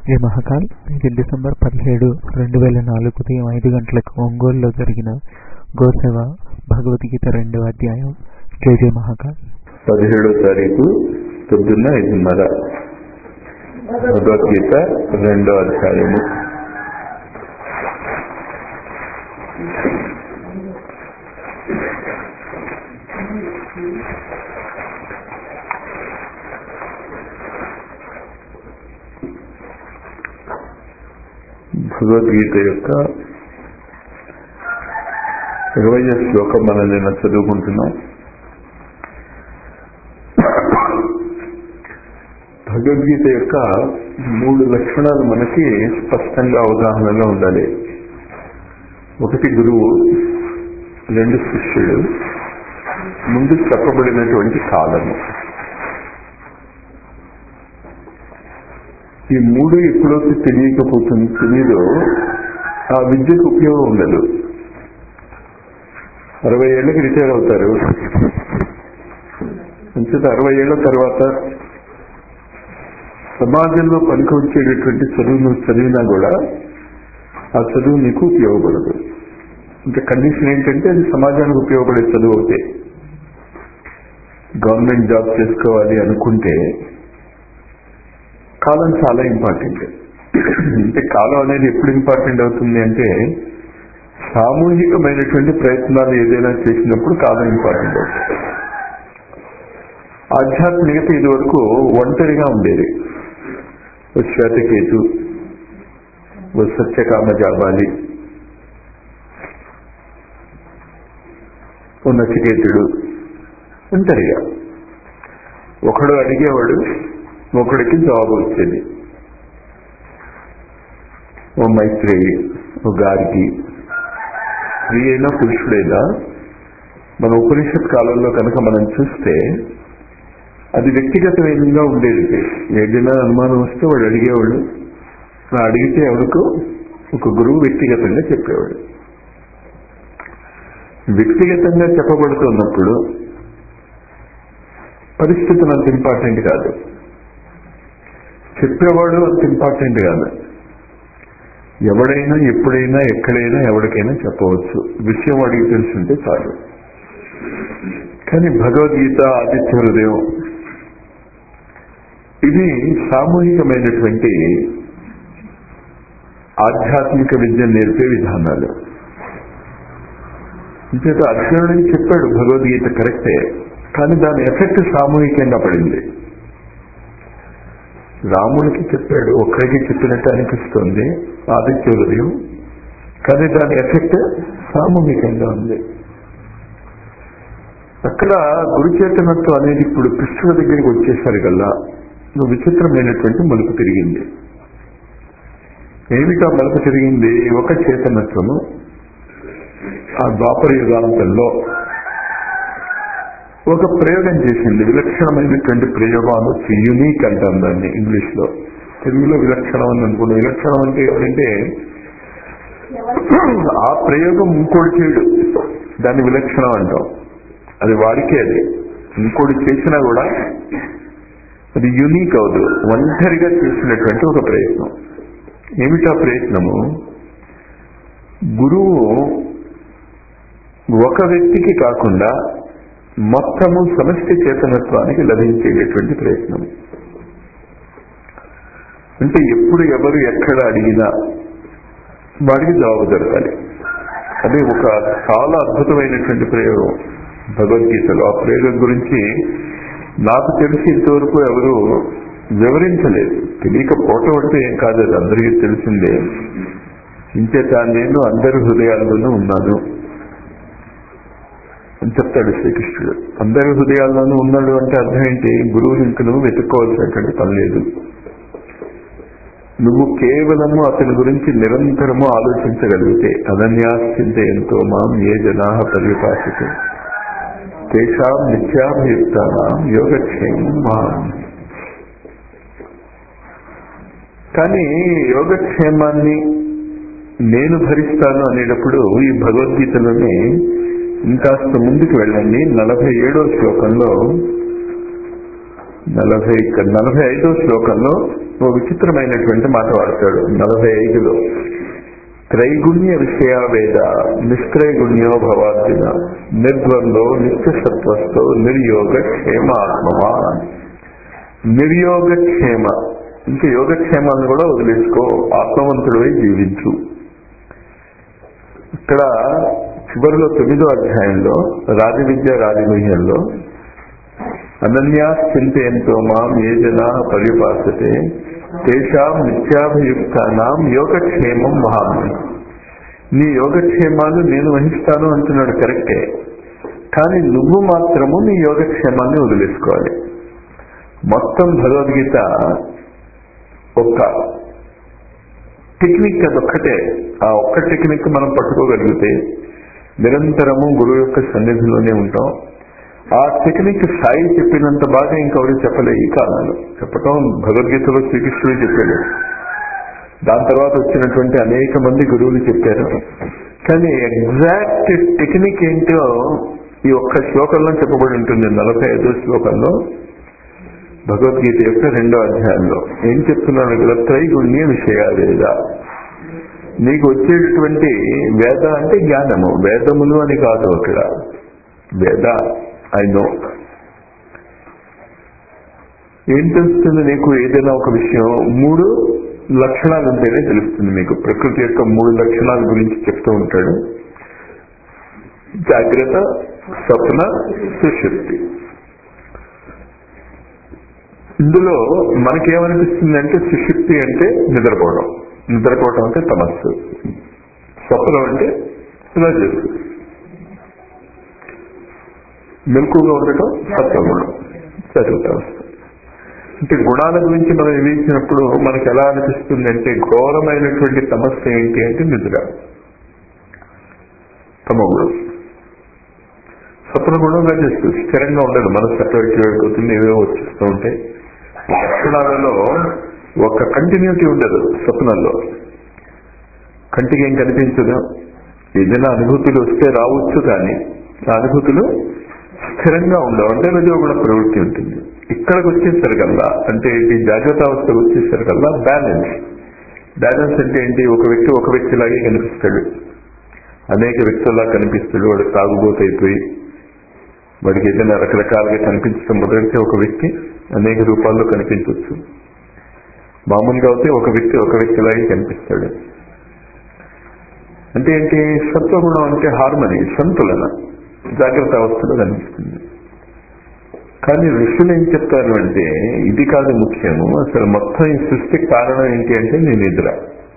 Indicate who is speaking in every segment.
Speaker 1: ఈ మహాకాల్ ఇది డిసెంబర్ పదిహేడు రెండు వేల నాలుగు ఉదయం ఐదు గంటలకు ఒంగోలులో జరిగిన గోసేవ భగవద్గీత రెండవ అధ్యాయం జై జై మహాకాల్
Speaker 2: పదిహేడో తారీఖు పొద్దున్న ఐదున్నర భగవద్గీత రెండో అధ్యాయము భగవద్గీత యొక్క ఇరవై శ్లోకం మనం నిన్న చదువుకుంటున్నాం భగవద్గీత యొక్క మూడు లక్షణాలు మనకి స్పష్టంగా అవగాహనలో ఉండాలి ఒకటి గురువు రెండు శిష్యుడు ముందు చెప్పబడినటువంటి కాలము ఈ మూడు ఎప్పుడైతే తెలియకపోతుంది తెలియదో ఆ విద్యకు ఉపయోగం ఉండదు అరవై ఏళ్ళకి రిటైర్ అవుతారు అంచేత అరవై ఏళ్ల తర్వాత సమాజంలో పనికి వచ్చేటటువంటి చదువు నువ్వు చదివినా కూడా ఆ చదువు నీకు ఉపయోగపడదు ఇంకా కండిషన్ ఏంటంటే అది సమాజానికి ఉపయోగపడే చదువు అవుతే గవర్నమెంట్ జాబ్ చేసుకోవాలి అనుకుంటే కాలం చాలా ఇంపార్టెంట్ అంటే కాలం అనేది ఎప్పుడు ఇంపార్టెంట్ అవుతుంది అంటే సామూహికమైనటువంటి ప్రయత్నాలు ఏదైనా చేసినప్పుడు కాలం ఇంపార్టెంట్ అవుతుంది ఆధ్యాత్మికత ఇది వరకు ఒంటరిగా ఉండేది ఓ శ్వేతకేతు ఓ సత్యకామ జాబాలి ఓ నచికేతుడు ఒంటరిగా ఒకడు అడిగేవాడు ఒకడికి జవాబు వచ్చేది ఓ మైత్రేయి ఓ గారికి స్త్రీ అయినా పురుషుడైనా మన ఉపనిషత్ కాలంలో కనుక మనం చూస్తే అది వ్యక్తిగతమైనగా ఉండేది ఏదైనా అనుమానం వస్తే వాడు అడిగేవాడు అడిగితే ఎవరికో ఒక గురువు వ్యక్తిగతంగా చెప్పేవాడు వ్యక్తిగతంగా చెప్పబడుతున్నప్పుడు పరిస్థితులు అంత ఇంపార్టెంట్ కాదు చెప్పేవాడు అంత ఇంపార్టెంట్ కాదు ఎవడైనా ఎప్పుడైనా ఎక్కడైనా ఎవరికైనా చెప్పవచ్చు విషయం అడిగి తెలుసుంటే చాలు కానీ భగవద్గీత ఆదిత్య హృదయం ఇది సామూహికమైనటువంటి ఆధ్యాత్మిక విద్య నేర్పే విధానాలు అంచేత అర్జునుడికి చెప్పాడు భగవద్గీత కరెక్టే కానీ దాని ఎఫెక్ట్ సామూహికంగా పడింది రాముడికి చెప్పాడు ఒక్కరికి చెప్పినట్టు అనిపిస్తుంది ఆదిత్య హృదయం కానీ దాని ఎఫెక్ట్ సామూహికంగా ఉంది అక్కడ గురుచేతనత్వం అనేది ఇప్పుడు కృష్ణుడి దగ్గరికి వచ్చేసరి కల్లా నువ్వు విచిత్రమైనటువంటి మలుపు తిరిగింది ఏమిటా మలుపు తిరిగింది ఒక చేతనత్వము ఆ ద్వాపర యుగాంతంలో ఒక ప్రయోగం చేసింది విలక్షణమైనటువంటి ప్రయోగం అనొచ్చు యునీక్ అంటాం దాన్ని ఇంగ్లీష్ లో తెలుగులో విలక్షణం అని అనుకున్నాం విలక్షణం అంటే ఏంటంటే ఆ ప్రయోగం ఇంకోటి చేయడు దాన్ని విలక్షణం అంటాం అది వాడికే అది ఇంకోటి చేసినా కూడా అది యునీక్ అవదు ఒంటరిగా చేసినటువంటి ఒక ప్రయత్నం ఏమిటా ప్రయత్నము గురువు ఒక వ్యక్తికి కాకుండా మొత్తము సమష్టి చేతనత్వానికి లభించేటటువంటి ప్రయత్నం అంటే ఎప్పుడు ఎవరు ఎక్కడ అడిగినా వాడికి జవాబు దొరకాలి అదే ఒక చాలా అద్భుతమైనటువంటి ప్రయోగం భగవద్గీతలో ఆ ప్రయోగం గురించి నాకు తెలిసి ఇంతవరకు ఎవరు వివరించలేదు తెలియకపోవటం అంటే ఏం కాదు అది అందరికీ తెలిసిందే ఇంచేత నేను అందరి హృదయాల్లోనూ ఉన్నాను అని చెప్తాడు శ్రీకృష్ణుడు అందరి హృదయాల్లోనూ ఉన్నాడు అంటే అర్థం ఏంటి గురువుని ఇంక నువ్వు వెతుక్కోవాల్సినటువంటి పని లేదు నువ్వు కేవలము అతని గురించి నిరంతరము ఆలోచించగలిగితే అనన్యాశ్చింత ఎంతో మాం ఏ జనా పరిపాసితే తేషాం నిత్యాభియుక్తానం యోగక్షేమం మాం కానీ యోగక్షేమాన్ని నేను భరిస్తాను అనేటప్పుడు ఈ భగవద్గీతలోనే ఇంకాస్త ముందుకు వెళ్ళండి నలభై ఏడో శ్లోకంలో నలభై నలభై ఐదో శ్లోకంలో ఓ విచిత్రమైనటువంటి మాట వాడతాడు నలభై ఐదులో త్రైగుణ్య విషయ వేద నిష్త్రైగుణ్యో భవార్జున నిర్ద్వందో నిత్యసత్వస్థో నిర్యోగ క్షేమ ఆత్మవా నిర్యోగ క్షేమ ఇంకా యోగక్షేమాన్ని కూడా వదిలేసుకో ఆత్మవంతుడివై జీవించు ఇక్కడ చివరిలో తొమ్మిదో అధ్యాయంలో రాజవిద్య రాజగుహ్యంలో అనన్యా చింతయంతో మాం ఏ జన పరిపాసతే తేషాం నిత్యాభియుక్తానాం యోగక్షేమం మహామి నీ యోగక్షేమాలు నేను వహిస్తాను అంటున్నాడు కరెక్టే కానీ నువ్వు మాత్రము నీ యోగక్షేమాన్ని వదిలేసుకోవాలి మొత్తం భగవద్గీత ఒక్క టెక్నిక్ అదొక్కటే ఆ ఒక్క టెక్నిక్ మనం పట్టుకోగలిగితే నిరంతరము గురువు యొక్క సన్నిధిలోనే ఉంటాం ఆ టెక్నిక్ సాయి చెప్పినంత బాగా ఇంకెవరు చెప్పలే ఈ కాలంలో చెప్పటం భగవద్గీతలో శ్రీకృష్ణుడు చెప్పాడు దాని తర్వాత వచ్చినటువంటి అనేక మంది గురువులు చెప్పారు కానీ ఎగ్జాక్ట్ టెక్నిక్ ఏంటో ఈ ఒక్క శ్లోకంలో చెప్పబడి ఉంటుంది నలభై ఐదో శ్లోకంలో భగవద్గీత యొక్క రెండో అధ్యాయంలో ఏం చెప్తున్నాడు కదా త్రైగుణ్య విషయాలేదా నీకు వచ్చేటటువంటి వేద అంటే జ్ఞానము వేదములు అని కాదు అక్కడ వేద ఐ నో ఏం తెలుస్తుంది నీకు ఏదైనా ఒక విషయం మూడు లక్షణాలు ఉంటేనే తెలుస్తుంది మీకు ప్రకృతి యొక్క మూడు లక్షణాల గురించి చెప్తూ ఉంటాడు జాగ్రత్త స్వప్న సుశక్తి ఇందులో మనకేమనిపిస్తుంది అంటే సుశక్తి అంటే నిద్రపోవడం నిద్రపోవడం అంటే తమస్సు స్వప్నం అంటే రజస్సు మెలకుగా ఉండటం సత్వగుణం చదువుతా వస్తుంది అంటే గుణాల గురించి మనం వివరించినప్పుడు మనకి ఎలా అనిపిస్తుంది అంటే ఘోరమైనటువంటి సమస్య ఏంటి అంటే నిద్ర తమగుణం స్వప్నగుణం రజస్సు స్థిరంగా ఉండదు మనసు అటు వెళ్ళిపోతుంది ఏవేవో వచ్చేస్తూ ఉంటాయి లక్షణాలలో ఒక కంటిన్యూటీ ఉండదు స్వప్నంలో కంటికి ఏం కనిపించదు ఏదైనా అనుభూతులు వస్తే రావచ్చు కానీ ఆ అనుభూతులు స్థిరంగా ఉండవు అంటే రజోగుణ ప్రవృత్తి ఉంటుంది ఇక్కడికి వచ్చేసరికల్లా అంటే ఏంటి జాగ్రత్త అవస్థకు వచ్చేసరికల్లా బ్యాలెన్స్ బ్యాలెన్స్ అంటే ఏంటి ఒక వ్యక్తి ఒక వ్యక్తిలాగే కనిపిస్తాడు అనేక వ్యక్తుల్లా కనిపిస్తాడు వాడు తాగుబోతైపోయి వాడికి ఏదైనా రకరకాలుగా కనిపించడం మొదలైతే ఒక వ్యక్తి అనేక రూపాల్లో కనిపించవచ్చు మామూలుగా అయితే ఒక వ్యక్తి ఒక వ్యక్తిలాగే కనిపిస్తాడు అంటే ఏంటి సత్వగుణం అంటే హార్మనీ సంతులన జాగ్రత్త అవస్థలో కనిపిస్తుంది కానీ ఋషులు ఏం చెప్తారు అంటే ఇది కాదు ముఖ్యము అసలు మొత్తం ఈ సృష్టికి కారణం ఏంటి అంటే నీ నిద్ర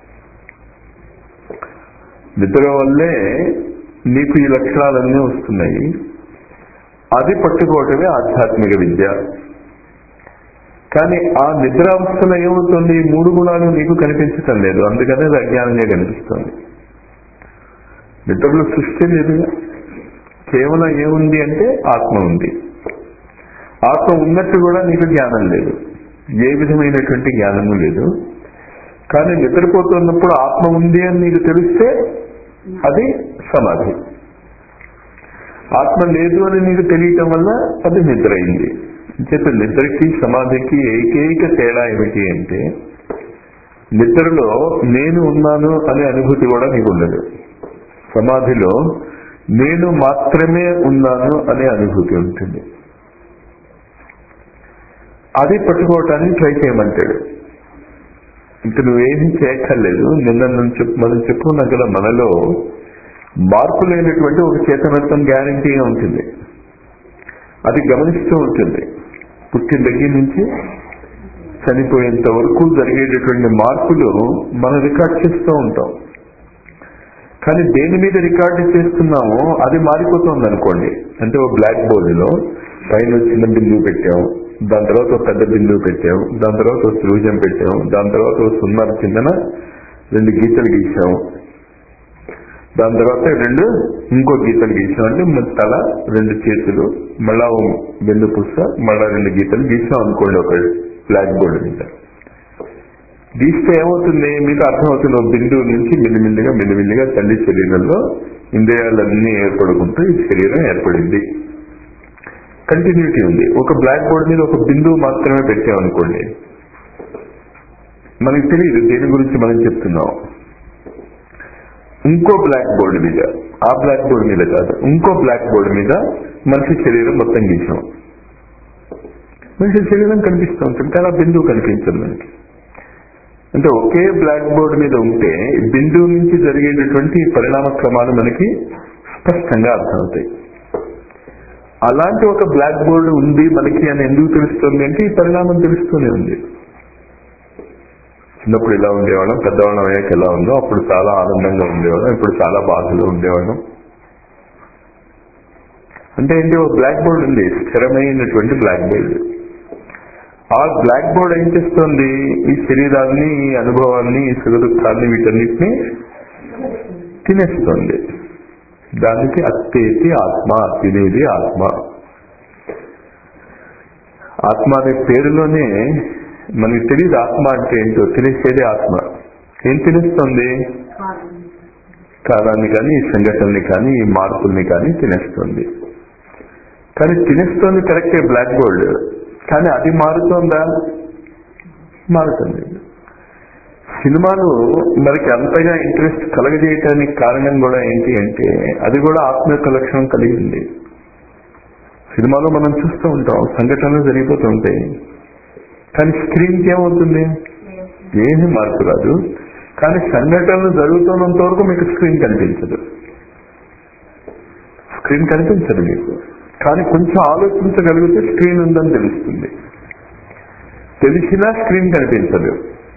Speaker 2: నిద్ర వల్లే నీకు ఈ లక్షణాలన్నీ వస్తున్నాయి అది పట్టుకోవటమే ఆధ్యాత్మిక విద్య కానీ ఆ నిద్రావస్థలో ఏమవుతుంది ఈ మూడు గుణాలు నీకు కనిపించటం లేదు అందుకనే అది అజ్ఞానంగా కనిపిస్తుంది నిద్రలో సృష్టి లేదుగా కేవలం ఏముంది అంటే ఆత్మ ఉంది ఆత్మ ఉన్నట్టు కూడా నీకు జ్ఞానం లేదు ఏ విధమైనటువంటి జ్ఞానము లేదు కానీ నిద్రపోతున్నప్పుడు ఆత్మ ఉంది అని నీకు తెలిస్తే అది సమాధి ఆత్మ లేదు అని నీకు తెలియటం వల్ల అది నిద్ర అయింది చెప్పి నిద్రకి సమాధికి ఏకైక తేడా ఏమిటి అంటే నిద్రలో నేను ఉన్నాను అనే అనుభూతి కూడా నీకు ఉండదు సమాధిలో నేను మాత్రమే ఉన్నాను అనే అనుభూతి ఉంటుంది అది పట్టుకోవటానికి ట్రై చేయమంటాడు ఇంక నువ్వేమీ చేయక్కర్లేదు నిన్న మనం చెప్పు మనం చెప్పుకున్నాం కదా మనలో మార్పు లేనటువంటి ఒక చేతనత్వం గ్యారంటీగా ఉంటుంది అది గమనిస్తూ ఉంటుంది పుట్టిన దగ్గర నుంచి చనిపోయేంత వరకు జరిగేటటువంటి మార్పులు మనం రికార్డ్ చేస్తూ ఉంటాం కానీ దేని మీద రికార్డు చేస్తున్నామో అది మారిపోతుంది అనుకోండి అంటే ఓ బ్లాక్ బోర్డులో పైన చిన్న బిందువు పెట్టాము దాని తర్వాత ఒక పెద్ద బిందువు పెట్టాము దాని తర్వాత ఒక త్రిభుజం పెట్టాము దాని తర్వాత ఒక సున్నా కిందన రెండు గీతలు గీసాము దాని తర్వాత రెండు ఇంకో గీతలు గీసాం అంటే మన తల రెండు చేతులు మళ్ళా ఓ బిందు పుస్త మళ్ళా రెండు గీతలు గీసాం అనుకోండి ఒక బ్లాక్ బోర్డు మీద గీస్తే ఏమవుతుంది మీకు అర్థమవుతుంది ఒక బిందువు నుంచి మిల్లిమిల్లిగా మిల్లిమిల్లిగా తల్లి శరీరంలో ఇంద్రియాలన్నీ ఏర్పడుకుంటూ ఈ శరీరం ఏర్పడింది కంటిన్యూటీ ఉంది ఒక బ్లాక్ బోర్డ్ మీద ఒక బిందువు మాత్రమే పెట్టామనుకోండి మనకి తెలియదు దేని గురించి మనం చెప్తున్నాం ఇంకో బ్లాక్ బోర్డు మీద ఆ బ్లాక్ బోర్డు మీద కాదు ఇంకో బ్లాక్ బోర్డు మీద మనిషి శరీరం మొత్తం గీసాం మనిషి శరీరం కనిపిస్తూ ఉంటుంది కానీ ఆ బిందువు కనిపించదు మనకి అంటే ఒకే బ్లాక్ బోర్డు మీద ఉంటే బిందువు నుంచి జరిగేటటువంటి పరిణామ క్రమాలు మనకి స్పష్టంగా అర్థమవుతాయి అలాంటి ఒక బ్లాక్ బోర్డు ఉంది మనకి అని ఎందుకు తెలుస్తుంది అంటే ఈ పరిణామం తెలుస్తూనే ఉంది చిన్నప్పుడు ఇలా ఉండేవాళ్ళం పెద్దవాళ్ళం అయ్యాక ఎలా ఉందో అప్పుడు చాలా ఆనందంగా ఉండేవాళ్ళం ఇప్పుడు చాలా బాధలో ఉండేవాళ్ళం అంటే ఏంటి ఒక బ్లాక్ బోర్డ్ ఉంది స్థిరమైనటువంటి బ్లాక్ బోర్డ్ ఆ బ్లాక్ బోర్డ్ ఏం చేస్తుంది ఈ శరీరాన్ని ఈ అనుభవాన్ని ఈ సుఖ దుఃఖాన్ని వీటన్నిటిని తినేస్తుంది దానికి అత్తేతి ఆత్మ తినేది ఆత్మ ఆత్మ అనే పేరులోనే మనకి తెలియదు ఆత్మ అంటే ఏంటో తినేసేది ఆత్మ ఏం తినేస్తుంది కాలాన్ని కానీ ఈ సంఘటనల్ని కానీ ఈ మార్పుల్ని కానీ తినేస్తుంది కానీ తినేస్తుంది కరెక్టే బ్లాక్ బోర్డ్ కానీ అది మారుతోందా మారుతుంది సినిమాలు మనకి అంతగా ఇంట్రెస్ట్ కలగజేయటానికి కారణం కూడా ఏంటి అంటే అది కూడా ఆత్మ యొక్క లక్షణం కలిగి ఉంది సినిమాలో మనం చూస్తూ ఉంటాం సంఘటనలు జరిగిపోతూ ఉంటాయి కానీ స్క్రీన్కి ఏమవుతుంది ఏమీ మార్పు రాదు కానీ సంఘటనలు జరుగుతున్నంత వరకు మీకు స్క్రీన్ కనిపించదు స్క్రీన్ కనిపించదు మీకు కానీ కొంచెం ఆలోచించగలిగితే స్క్రీన్ ఉందని తెలుస్తుంది తెలిసినా స్క్రీన్ కనిపించదు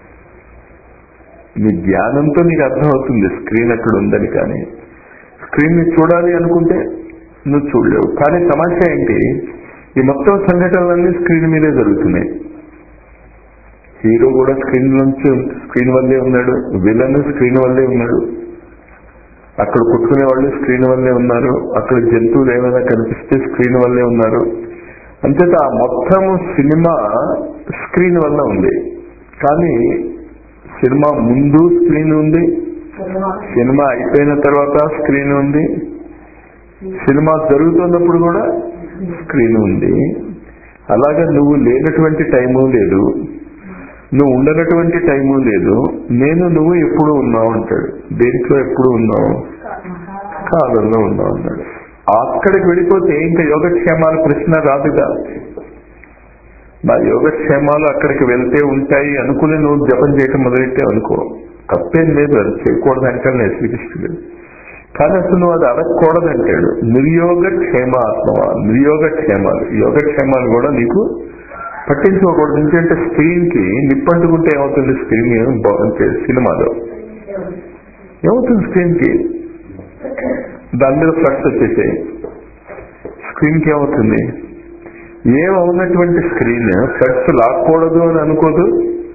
Speaker 2: నీ జ్ఞానంతో నీకు అర్థమవుతుంది స్క్రీన్ అక్కడ ఉందని కానీ స్క్రీన్ ని చూడాలి అనుకుంటే నువ్వు చూడలేవు కానీ సమస్య ఏంటి ఈ మొత్తం సంఘటనలన్నీ స్క్రీన్ మీదే జరుగుతున్నాయి హీరో కూడా స్క్రీన్ నుంచి స్క్రీన్ వల్లే ఉన్నాడు విలన్ స్క్రీన్ వల్లే ఉన్నాడు అక్కడ కుట్టుకునే వాళ్ళు స్క్రీన్ వల్లే ఉన్నారు అక్కడ జంతువులు ఏమైనా కనిపిస్తే స్క్రీన్ వల్లే ఉన్నారు అంతేత ఆ మొత్తం సినిమా స్క్రీన్ వల్ల ఉంది కానీ సినిమా ముందు స్క్రీన్ ఉంది సినిమా అయిపోయిన తర్వాత స్క్రీన్ ఉంది సినిమా జరుగుతున్నప్పుడు కూడా స్క్రీన్ ఉంది అలాగే నువ్వు లేనటువంటి టైము లేదు నువ్వు ఉండనటువంటి టైము లేదు నేను నువ్వు ఎప్పుడు ఉన్నావు అంటాడు దేంట్లో ఎప్పుడు ఉన్నావు కాలంలో ఉన్నావు అన్నాడు అక్కడికి వెళ్ళిపోతే ఇంకా యోగక్షేమాల ప్రశ్న రాదుగా నా యోగక్షేమాలు అక్కడికి వెళ్తే ఉంటాయి అనుకుని నువ్వు జపం చేయటం మొదలెట్టే అనుకో తప్పేం లేదు అది చేయకూడదు అంటాడు శ్రీకృష్ణుడు కానీ అసలు నువ్వు అది అడగకూడదంటాడు నిర్యోగ క్షేమ ఆత్మవా నిర్యోగ క్షేమాలు యోగక్షేమాలు కూడా నీకు పట్టించుకోకూడదు ఎందుకంటే స్క్రీన్ కి నిప్పంటుకుంటే ఏమవుతుంది స్క్రీన్ బాగుంటే సినిమాలో ఏమవుతుంది స్క్రీన్ కి దాని మీద ఫ్లక్స్ వచ్చేసాయి స్క్రీన్ కి ఏమవుతుంది ఏమవునటువంటి స్క్రీన్ ఫ్లక్స్ లాక్కూడదు అని అనుకోదు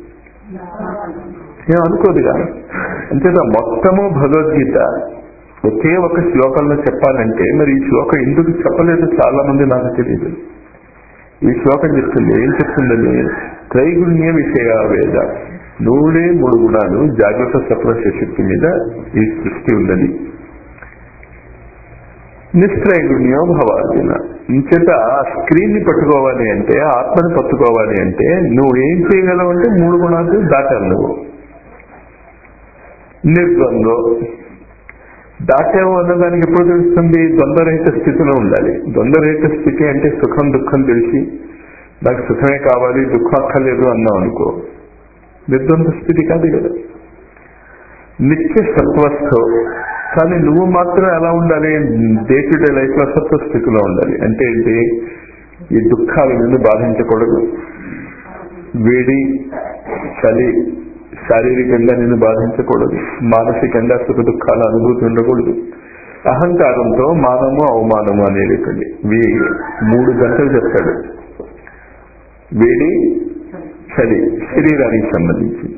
Speaker 2: ఏం అనుకోదుగా అంతేదా మొత్తము భగవద్గీత ఒకే ఒక శ్లోకంలో చెప్పాలంటే మరి ఈ శ్లోకం ఎందుకు చెప్పలేదు చాలా మంది నాకు తెలియదు ఈ శ్లోకం చెప్తుంది ఏం చెప్తుందని త్రైగుణ్య విషయ వేద నూడే మూడు గుణాలు జాగ్రత్త సప్న శక్తి మీద ఈ సృష్టి ఉన్నది నిస్త్రైగుణ్యో భవార్జున ఇంచేత ఆ స్క్రీన్ ని పట్టుకోవాలి అంటే ఆత్మని పట్టుకోవాలి అంటే నువ్వు ఏం చేయగలవు అంటే మూడు గుణాలు దాటాలి నువ్వు నిర్ద్వంద్వ దాటావు అన్నదానికి ఎప్పుడు తెలుస్తుంది ద్వంద్వరహిత స్థితిలో ఉండాలి ద్వంద్వరహిత స్థితి అంటే సుఖం దుఃఖం తెలిసి నాకు సుఖమే కావాలి దుఃఖం అక్కర్లేదు అన్నావు అనుకో నిర్ద్వంద్వ స్థితి కాదు కదా నిత్య సత్వస్థ కానీ నువ్వు మాత్రం ఎలా ఉండాలి డే టు డే లైఫ్ లో సత్వ స్థితిలో ఉండాలి అంటే ఏంటి ఈ దుఃఖాలు నిన్ను బాధించకూడదు వేడి చలి శారీరకంగా నిన్ను బాధించకూడదు మానసికంగా సుఖ దుఃఖాల అనుభూతి ఉండకూడదు అహంకారంతో మానము అవమానము అనేటండి వీ మూడు గంటలు చెప్తాడు వేడి చలి శరీరానికి సంబంధించి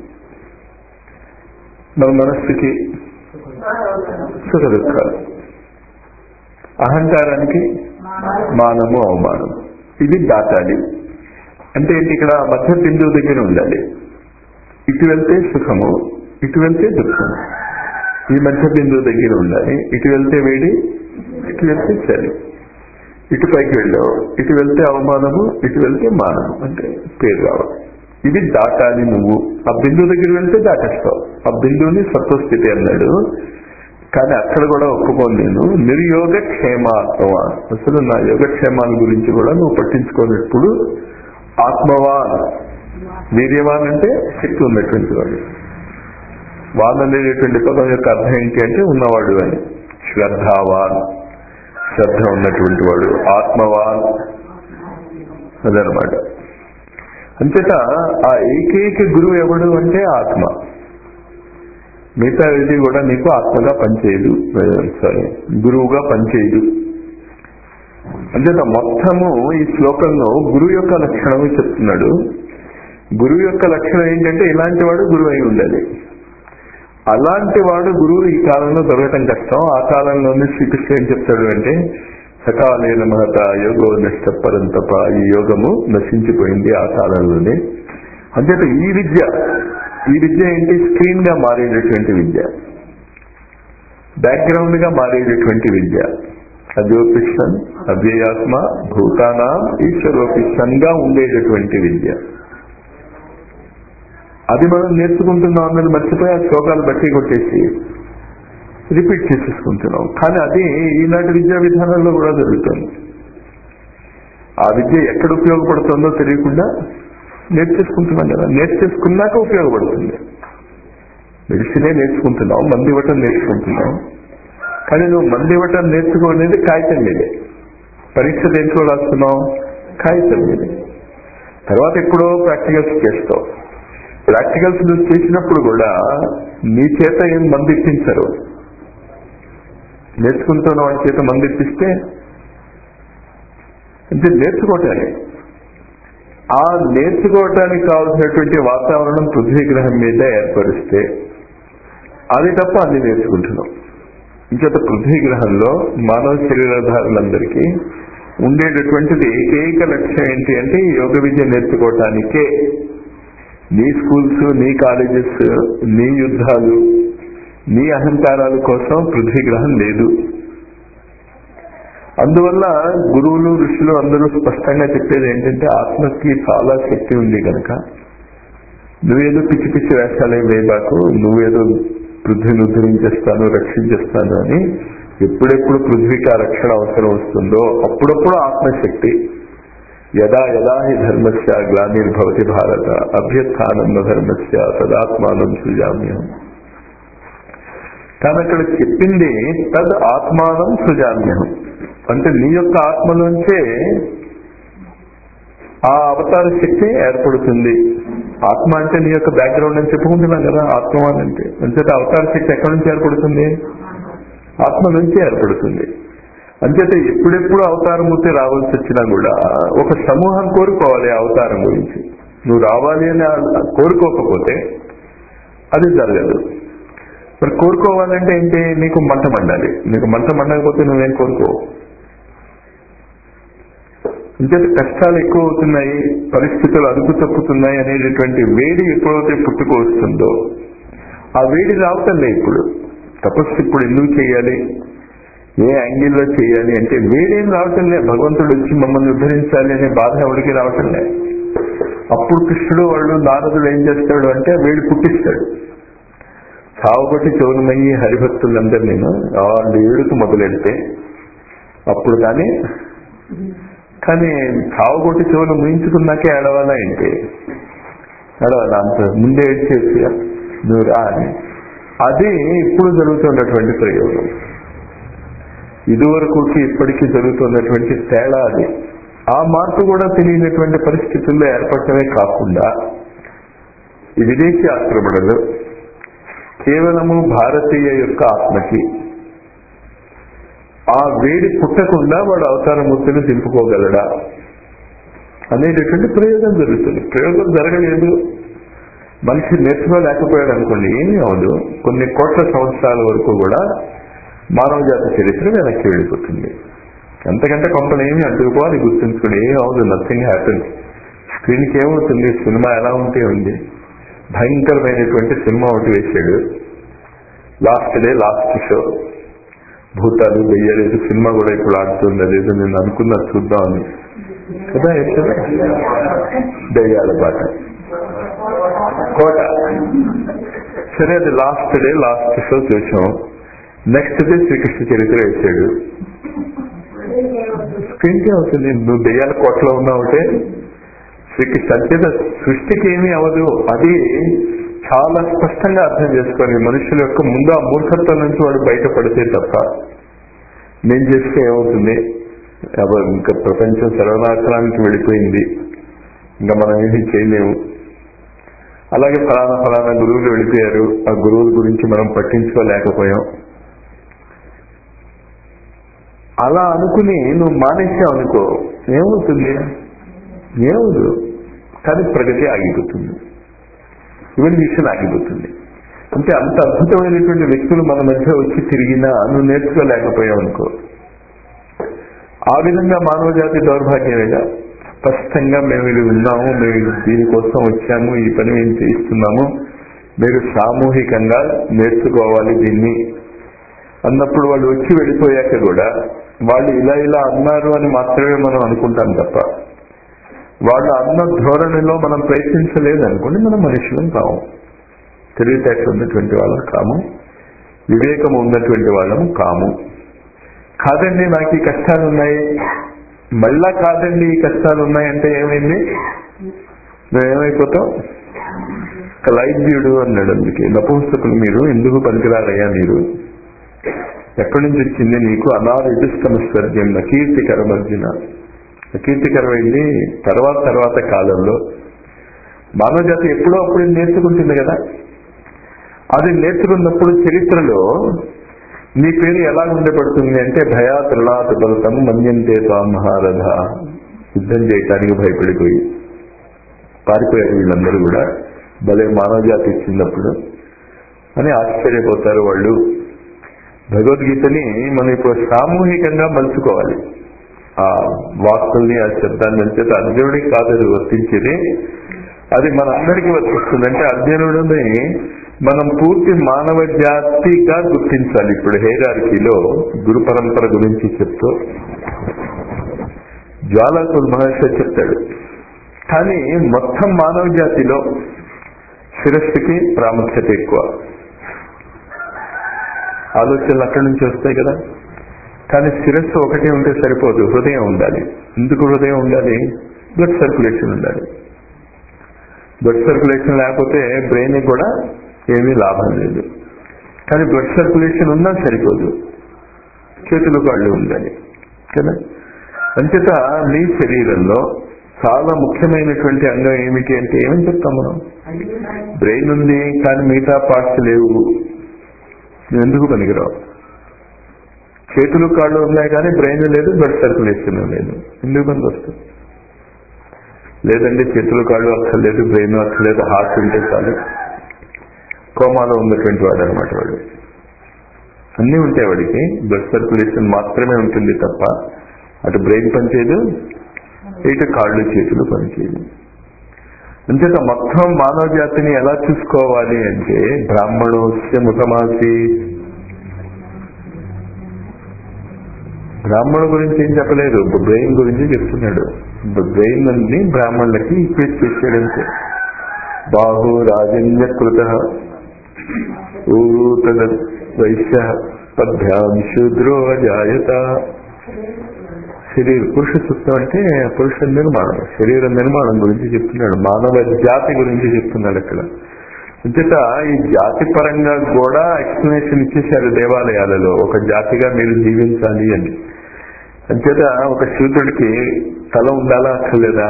Speaker 2: మన మనస్సుకి సుఖ దుఃఖాలు అహంకారానికి మానము అవమానం ఇది దాటాలి అంటే ఏంటి ఇక్కడ మధ్య బిందువు దగ్గర ఉండాలి ఇటు వెళ్తే సుఖము ఇటు వెళ్తే దుఃఖము ఈ మధ్య బిందువు దగ్గర ఉండాలి ఇటు వెళ్తే వేడి ఇటు వెళ్తే చలి ఇటు పైకి వెళ్ళావు ఇటు వెళ్తే అవమానము ఇటు వెళ్తే మానము అంటే పేరు రావాలి ఇది దాటాలి నువ్వు ఆ బిందువు దగ్గర వెళ్తే దాటేస్తావు ఆ బిందువుని సత్వస్థితి అన్నాడు కానీ అక్కడ కూడా ఒప్పుకోను నేను నిర్యోగ క్షేమాత్మ అసలు నా యోగక్షేమాల గురించి కూడా నువ్వు పట్టించుకోనప్పుడు ఆత్మవాన్ వీర్యవాన్ అంటే శక్తి ఉన్నటువంటి వాడు వాన్ అనేటువంటి పదం యొక్క అర్థం ఏంటి అంటే ఉన్నవాడు అని శ్రద్ధావాన్ శ్రద్ధ ఉన్నటువంటి వాడు ఆత్మవాన్ అదనమాట అంచేత ఆ ఏకైక గురువు ఎవడు అంటే ఆత్మ మిగతా ఇది కూడా నీకు ఆత్మగా పనిచేయదు సారీ గురువుగా పనిచేయదు అంచేత మొత్తము ఈ శ్లోకంలో గురువు యొక్క లక్షణము చెప్తున్నాడు గురువు యొక్క లక్షణం ఏంటంటే ఇలాంటి వాడు గురువు అయి ఉండాలి అలాంటి వాడు గురువు ఈ కాలంలో దొరకటం కష్టం ఆ కాలంలోనే శ్రీకృష్ణ ఏం చెప్తాడు అంటే సకాలైన మహత యోగో నష్టపరంతప ఈ యోగము నశించిపోయింది ఆ కాలంలోనే అంతేత ఈ విద్య ఈ విద్య ఏంటి స్క్రీన్ గా మారేటటువంటి విద్య బ్యాక్గ్రౌండ్ గా మారేటటువంటి విద్య అజోపిషన్ అవ్యయాత్మ భూతానాం ఈశ్వరోపిషన్ గా ఉండేటటువంటి విద్య అది మనం నేర్చుకుంటున్నాం అన్నది మర్చిపోయి ఆ శ్లోకాలు బట్టి కొట్టేసి రిపీట్ చేసేసుకుంటున్నాం కానీ అది ఈనాటి విద్యా విధానంలో కూడా జరుగుతుంది ఆ విద్య ఎక్కడ ఉపయోగపడుతుందో తెలియకుండా నేర్చేసుకుంటున్నాం కదా నేర్చేసుకున్నాక ఉపయోగపడుతుంది మెడిసినే నేర్చుకుంటున్నావు మంది ఇవ్వటం నేర్చుకుంటున్నావు కానీ నువ్వు మంది ఇవ్వటం నేర్చుకోనేది కాగితం మీదే పరీక్ష దేంట్లో రాస్తున్నావు కాగితం మీదే తర్వాత ఎప్పుడో ప్రాక్టికల్స్ చేస్తావు ప్రాక్టికల్స్ నువ్వు చేసినప్పుడు కూడా నీ చేత ఏం మంది ఇప్పించరు నేర్చుకుంటున్న వాడి చేత మంది ఇప్పిస్తే అంటే నేర్చుకోవటానికి ఆ నేర్చుకోవటానికి కావాల్సినటువంటి వాతావరణం పృథ్వీ గ్రహం మీద ఏర్పరిస్తే అది తప్ప అన్ని నేర్చుకుంటున్నాం ఇంచేత పృథ్వీ గ్రహంలో మానవ శరీరధారులందరికీ ఉండేటటువంటిది ఏకైక లక్ష్యం ఏంటి అంటే ఈ యోగ విద్య నేర్చుకోవటానికే నీ స్కూల్స్ నీ కాలేజెస్ నీ యుద్ధాలు నీ అహంకారాల కోసం పృథ్వీ గ్రహం లేదు అందువల్ల గురువులు ఋషులు అందరూ స్పష్టంగా చెప్పేది ఏంటంటే ఆత్మకి చాలా శక్తి ఉంది కనుక నువ్వేదో పిచ్చి పిచ్చి వేషాలే వేయబాకు నువ్వేదో పృథ్వీని ఉద్ధరించేస్తాను రక్షించేస్తాను అని ఎప్పుడెప్పుడు పృథ్వీకి ఆ రక్షణ అవసరం వస్తుందో అప్పుడప్పుడు ఆత్మశక్తి యదా యదా హి ధర్మస్య గ్లానిర్భవతి భారత అభ్యుత్నం ధర్మస్య తదాత్మానం సృజామ్యం కానీ అక్కడ చెప్పింది తద్ ఆత్మానం సృజామ్యం అంటే నీ యొక్క ఆత్మలోంచే ఆ అవతార శక్తి ఏర్పడుతుంది ఆత్మ అంటే నీ యొక్క బ్యాక్గ్రౌండ్ అని చెప్పుకుంటున్నాం కదా ఆత్మవాన్ అంటే అంచేత అవతార శక్తి ఎక్కడి నుంచి ఏర్పడుతుంది ఆత్మ నుంచి ఏర్పడుతుంది అంచేత ఎప్పుడెప్పుడు అవతారమూర్తి రావాల్సి వచ్చినా కూడా ఒక సమూహం కోరుకోవాలి ఆ అవతారం గురించి నువ్వు రావాలి అని కోరుకోకపోతే అది జరగదు మరి కోరుకోవాలంటే ఏంటి నీకు మంట మండాలి నీకు మంట మండకపోతే నువ్వేం కోరుకోవు ఇంకేత కష్టాలు ఎక్కువ అవుతున్నాయి పరిస్థితులు అదుపు తప్పుతున్నాయి అనేటటువంటి వేడి ఎప్పుడైతే పుట్టుకు వస్తుందో ఆ వేడి రావటంలే ఇప్పుడు తపస్సు ఇప్పుడు ఎందుకు చేయాలి ఏ యాంగిల్లో చేయాలి అంటే వేడేం రావటం లే భగవంతుడు వచ్చి మమ్మల్ని ఉద్ధరించాలి అనే బాధ ఎవరికి రావటం లే అప్పుడు కృష్ణుడు వాళ్ళు నారదుడు ఏం చేస్తాడు అంటే వేడి పుట్టిస్తాడు సావుబట్టి చౌరమయ్యి హరిభక్తులందరినీ వాళ్ళు ఏడుకు మొదలెడితే అప్పుడు కానీ కానీ చావుగొట్టి చెవులు ముయించుకున్నాకే ఏడవాలా ఏంటి ఏడవాలా అంత ముందే ఏడ్చేసి నువ్వు రా అని అది ఇప్పుడు జరుగుతున్నటువంటి ప్రయోగం ఇదివరకుకి ఇప్పటికీ జరుగుతున్నటువంటి తేడా అది ఆ మార్పు కూడా తెలియనటువంటి పరిస్థితుల్లో ఏర్పడటమే కాకుండా ఈ విదేశీ ఆక్రమణలు కేవలము భారతీయ యొక్క ఆత్మకి ఆ వేడి పుట్టకుండా వాడు అవతారమూర్తిని దింపుకోగలడా అనేటటువంటి ప్రయోగం జరుగుతుంది ప్రయోగం జరగలేదు మనిషి నేర్చుకోలేకపోయాడు అనుకోండి ఏమీ అవదు కొన్ని కోట్ల సంవత్సరాల వరకు కూడా మానవ జాతి చరిత్ర వెనక్కి వెళ్ళిపోతుంది ఎంతకంటే కొంపలు ఏమి అడ్డుకోవాలి గుర్తుంచుకుని ఏం అవదు నథింగ్ హ్యాపెన్ స్క్రీన్కి ఏమవుతుంది సినిమా ఎలా ఉంటే ఉంది భయంకరమైనటువంటి సినిమా ఒకటి వేసాడు లాస్ట్ డే లాస్ట్ షో భూతాలు దెయ్యాలు ఏదో సినిమా కూడా ఇప్పుడు ఆడుతుంది అదేదో నేను అనుకున్నా చూద్దామని కదా ఏంటో దెయ్యాల పాట కోట సరే అది లాస్ట్ డే లాస్ట్ షో చూసాం నెక్స్ట్ డే శ్రీకృష్ణ చరిత్ర వేసాడు స్క్రీన్ కి అవుతుంది నువ్వు దెయ్యాల కోటలో ఉన్నావుంటే శ్రీకృష్ణ అంతేత సృష్టికి ఏమీ అవదు అది చాలా స్పష్టంగా అర్థం చేసుకోవాలి మనుషుల యొక్క ముందు ఆ మూర్ఖత్వం నుంచి వాడు బయటపడితే తప్ప నేను చేస్తే ఏమవుతుంది ఎవరు ఇంకా ప్రపంచం సర్వనాశనానికి వెళ్ళిపోయింది ఇంకా మనం ఏమీ చేయలేము అలాగే ఫలానా ఫలానా గురువులు వెళ్ళిపోయారు ఆ గురువుల గురించి మనం పట్టించుకోలేకపోయాం అలా అనుకుని నువ్వు మానేసావు అనుకో ఏమవుతుంది ఏమవుదు కానీ ప్రగతి ఆగిపోతుంది ఇవల్యూషన్ ఆగిపోతుంది అంటే అంత అద్భుతమైనటువంటి వ్యక్తులు మన మధ్య వచ్చి తిరిగినా నువ్వు నేర్చుకోలేకపోయావు అనుకో ఆ విధంగా మానవ జాతి దౌర్భాగ్యమేగా స్పష్టంగా మేము ఇది విన్నాము మేము ఇది దీనికోసం వచ్చాము ఈ పని మేము చేయిస్తున్నాము మీరు సామూహికంగా నేర్చుకోవాలి దీన్ని అన్నప్పుడు వాళ్ళు వచ్చి వెళ్ళిపోయాక కూడా వాళ్ళు ఇలా ఇలా అన్నారు అని మాత్రమే మనం అనుకుంటాం తప్ప వాళ్ళు అన్న ధోరణిలో మనం ప్రయత్నించలేదు అనుకోండి మనం మనుషులం కాము తెలివితేటలు ఉన్నటువంటి వాళ్ళం కాము వివేకం ఉన్నటువంటి వాళ్ళము కాము కాదండి నాకు ఈ కష్టాలు ఉన్నాయి మళ్ళా కాదండి ఈ కష్టాలు ఉన్నాయంటే ఏమైంది నువ్వేమైపోతావు కలైద్యుడు అన్నాడు అందుకే నపుంసకులు మీరు ఎందుకు పనికిరారయ్యా మీరు ఎక్కడి నుంచి వచ్చింది నీకు అనారోగ్యస్కమస్వర్గ్యం నకీర్తికరం అర్జున అకీర్తికరమైంది తర్వాత తర్వాత కాలంలో మానవ జాతి ఎప్పుడో అప్పుడు నేర్చుకుంటుంది కదా అది నేర్చుకున్నప్పుడు చరిత్రలో నీ పేరు ఎలా ఉండబడుతుంది అంటే భయా త్రిలాత బలతం మన్యంతే మహారథ యుద్ధం చేయటానికి భయపడిపోయి పారిపోయారు వీళ్ళందరూ కూడా భలే మానవ జాతి ఇచ్చినప్పుడు అని ఆశ్చర్యపోతారు వాళ్ళు భగవద్గీతని మనం ఇప్పుడు సామూహికంగా మలుచుకోవాలి ఆ వాక్కుల్ని ఆ శబ్దాన్ని అంచేత అర్జునుడికి కాదు అది వర్తించేది అది మన అందరికీ వర్తిస్తుంది అంటే అర్జునుడిని మనం పూర్తి మానవ జాతిగా గుర్తించాలి ఇప్పుడు హేరార్కీలో గురు పరంపర గురించి చెప్తూ జ్వాలాకుల్ మహర్షి చెప్తాడు కానీ మొత్తం మానవ జాతిలో శిరస్సుకి ప్రాముఖ్యత ఎక్కువ ఆలోచనలు అక్కడి నుంచి వస్తాయి కదా కానీ శిరస్సు ఒకటి ఉంటే సరిపోదు హృదయం ఉండాలి ఎందుకు హృదయం ఉండాలి బ్లడ్ సర్క్యులేషన్ ఉండాలి బ్లడ్ సర్క్యులేషన్ లేకపోతే బ్రెయిన్ కూడా ఏమీ లాభం లేదు కానీ బ్లడ్ సర్క్యులేషన్ ఉన్నా సరిపోదు చేతులు కాళ్ళు ఉండాలి కదా అంచేత మీ శరీరంలో చాలా ముఖ్యమైనటువంటి అంగం ఏమిటి అంటే ఏమని చెప్తాం మనం బ్రెయిన్ ఉంది కానీ మిగతా పార్ట్స్ లేవు నువ్వు ఎందుకు పనికిరావు చేతులు కాళ్ళు ఉన్నాయి కానీ బ్రెయిన్ లేదు బ్లడ్ సర్క్యులేషన్ లేదు ఎందుకు పనికి వస్తుంది లేదండి చేతులు కాళ్ళు అక్కర్లేదు బ్రెయిన్ అక్కర్లేదు హార్ట్ ఉంటే చాలు కోమాలో ఉన్నటువంటి వాడు అనమాట వాడు అన్నీ ఉంటాయి వాడికి బ్లడ్ సర్క్యులేషన్ మాత్రమే ఉంటుంది తప్ప అటు బ్రెయిన్ పనిచేయదు ఇటు కాళ్ళు చేతులు పనిచేయదు అంచేత మొత్తం మానవ జాతిని ఎలా చూసుకోవాలి అంటే బ్రాహ్మణోస్య ముఖమాసి బ్రాహ్మణు గురించి ఏం చెప్పలేదు బ్రెయిన్ గురించి చెప్తున్నాడు బ్రెయిన్ అన్ని బ్రాహ్మణులకి ఈక్వేట్ చేసేయడంతే బాహు రాజన్య కృత ఊతద వైశ్య పద్భ్యాం శూద్రో జాయత శరీర పురుష సూక్తం అంటే పురుష నిర్మాణం శరీర నిర్మాణం గురించి చెప్తున్నాడు మానవ జాతి గురించి చెప్తున్నాడు ఇక్కడ అంచేత ఈ జాతి పరంగా కూడా ఎక్స్ప్లెనేషన్ ఇచ్చేశారు దేవాలయాలలో ఒక జాతిగా మీరు జీవించాలి అని అంచేత ఒక శూద్రుడికి తల ఉండాలా అక్కర్లేదా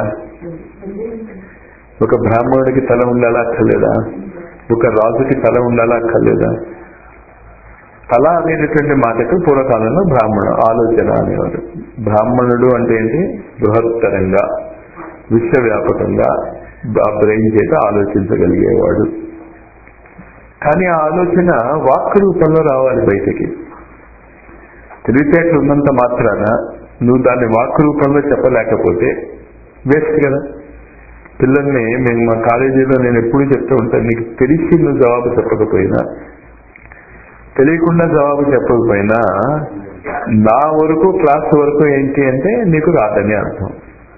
Speaker 2: ఒక బ్రాహ్మణుడికి తల ఉండాలా అక్కర్లేదా ఒక రాజుకి తల ఉండాలా అక్కర్లేదా తల అనేటటువంటి మాటకు పూర్వకాలంలో బ్రాహ్మణ ఆలోచన అనేవారు బ్రాహ్మణుడు అంటే ఏంటి బృహత్తరంగా విశ్వవ్యాపకంగా ఆ బ్రెయిన్ చేత ఆలోచించగలిగేవాడు కానీ ఆ ఆలోచన వాక్ రూపంలో రావాలి బయటికి తెలివితేటలు ఉన్నంత మాత్రాన నువ్వు దాన్ని వాక్ రూపంలో చెప్పలేకపోతే వేస్ట్ కదా పిల్లల్ని మేము మా కాలేజీలో నేను ఎప్పుడు చెప్తూ ఉంటాను నీకు తెలిసి నువ్వు జవాబు చెప్పకపోయినా తెలియకుండా జవాబు చెప్పకపోయినా నా వరకు క్లాస్ వరకు ఏంటి అంటే నీకు రాదని అర్థం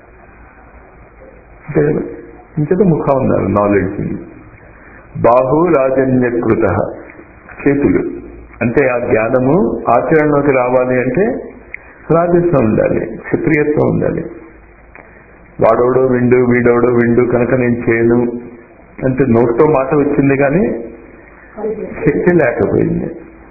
Speaker 2: ఇంకతో ముఖం ఉన్నారు నాలెడ్జ్ బాహు రాజన్యకృత చేతులు అంటే ఆ జ్ఞానము ఆచరణలోకి రావాలి అంటే రాజస్వం ఉండాలి క్షత్రియత్వం ఉండాలి వాడోడో విండు వీడోడో విండు కనుక నేను చేయను అంటే నోటితో మాట వచ్చింది కానీ శక్తి లేకపోయింది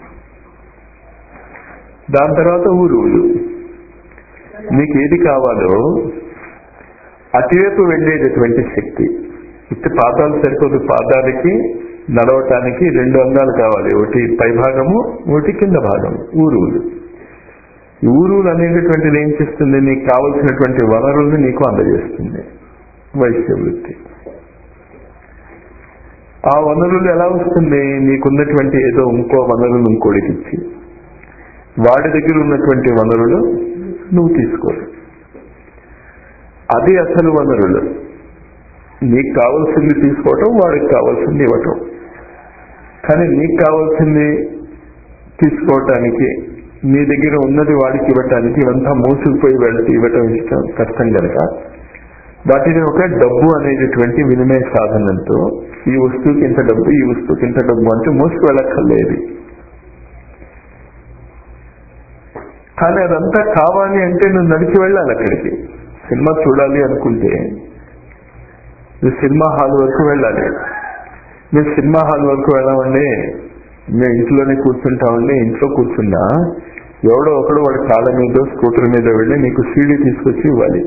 Speaker 2: దాని తర్వాత ఊరువులు మీకు ఏది కావాలో అటువైపు వెళ్ళేటటువంటి శక్తి ఇటు పాదాలు సరిపోదు పాదాలకి నడవటానికి రెండు అంగాలు కావాలి ఒకటి పై భాగము ఒకటి కింద భాగము ఊరువులు ఈ ఊరువులు అనేటటువంటిది ఏం చేస్తుంది నీకు కావలసినటువంటి వనరుల్ని నీకు అందజేస్తుంది వైశ్య వృత్తి ఆ వనరులు ఎలా వస్తుంది నీకున్నటువంటి ఏదో ఇంకో వనరులు ఇంకోటికి ఇచ్చి వాడి దగ్గర ఉన్నటువంటి వనరులు నువ్వు తీసుకోరు అది అసలు వనరులు నీకు కావాల్సింది తీసుకోవటం వాడికి కావాల్సింది ఇవ్వటం కానీ నీకు కావాల్సింది తీసుకోవటానికి నీ దగ్గర ఉన్నది వాడికి ఇవ్వటానికి ఇవంతా మోసుకుపోయి వెళ్తే ఇవ్వటం ఇష్టం కష్టం కనుక వాటిని ఒక డబ్బు అనేటటువంటి వినిమయ సాధనంతో ఈ వస్తువుకి ఇంత డబ్బు ఈ వస్తువుకి ఇంత డబ్బు అంటే మోసుకు వెళ్ళక్కర్లేదు కానీ అదంతా కావాలి అంటే నువ్వు నడిచి వెళ్ళాలి అక్కడికి సినిమా చూడాలి అనుకుంటే నువ్వు సినిమా హాల్ వరకు వెళ్ళాలి మీరు సినిమా హాల్ వరకు వెళ్ళామండి మేము ఇంట్లోనే కూర్చుంటామండి ఇంట్లో కూర్చున్నా ఎవడో ఒకడు వాడి కాళ్ళ మీద స్కూటర్ మీద వెళ్ళి నీకు సీడీ తీసుకొచ్చి ఇవ్వాలి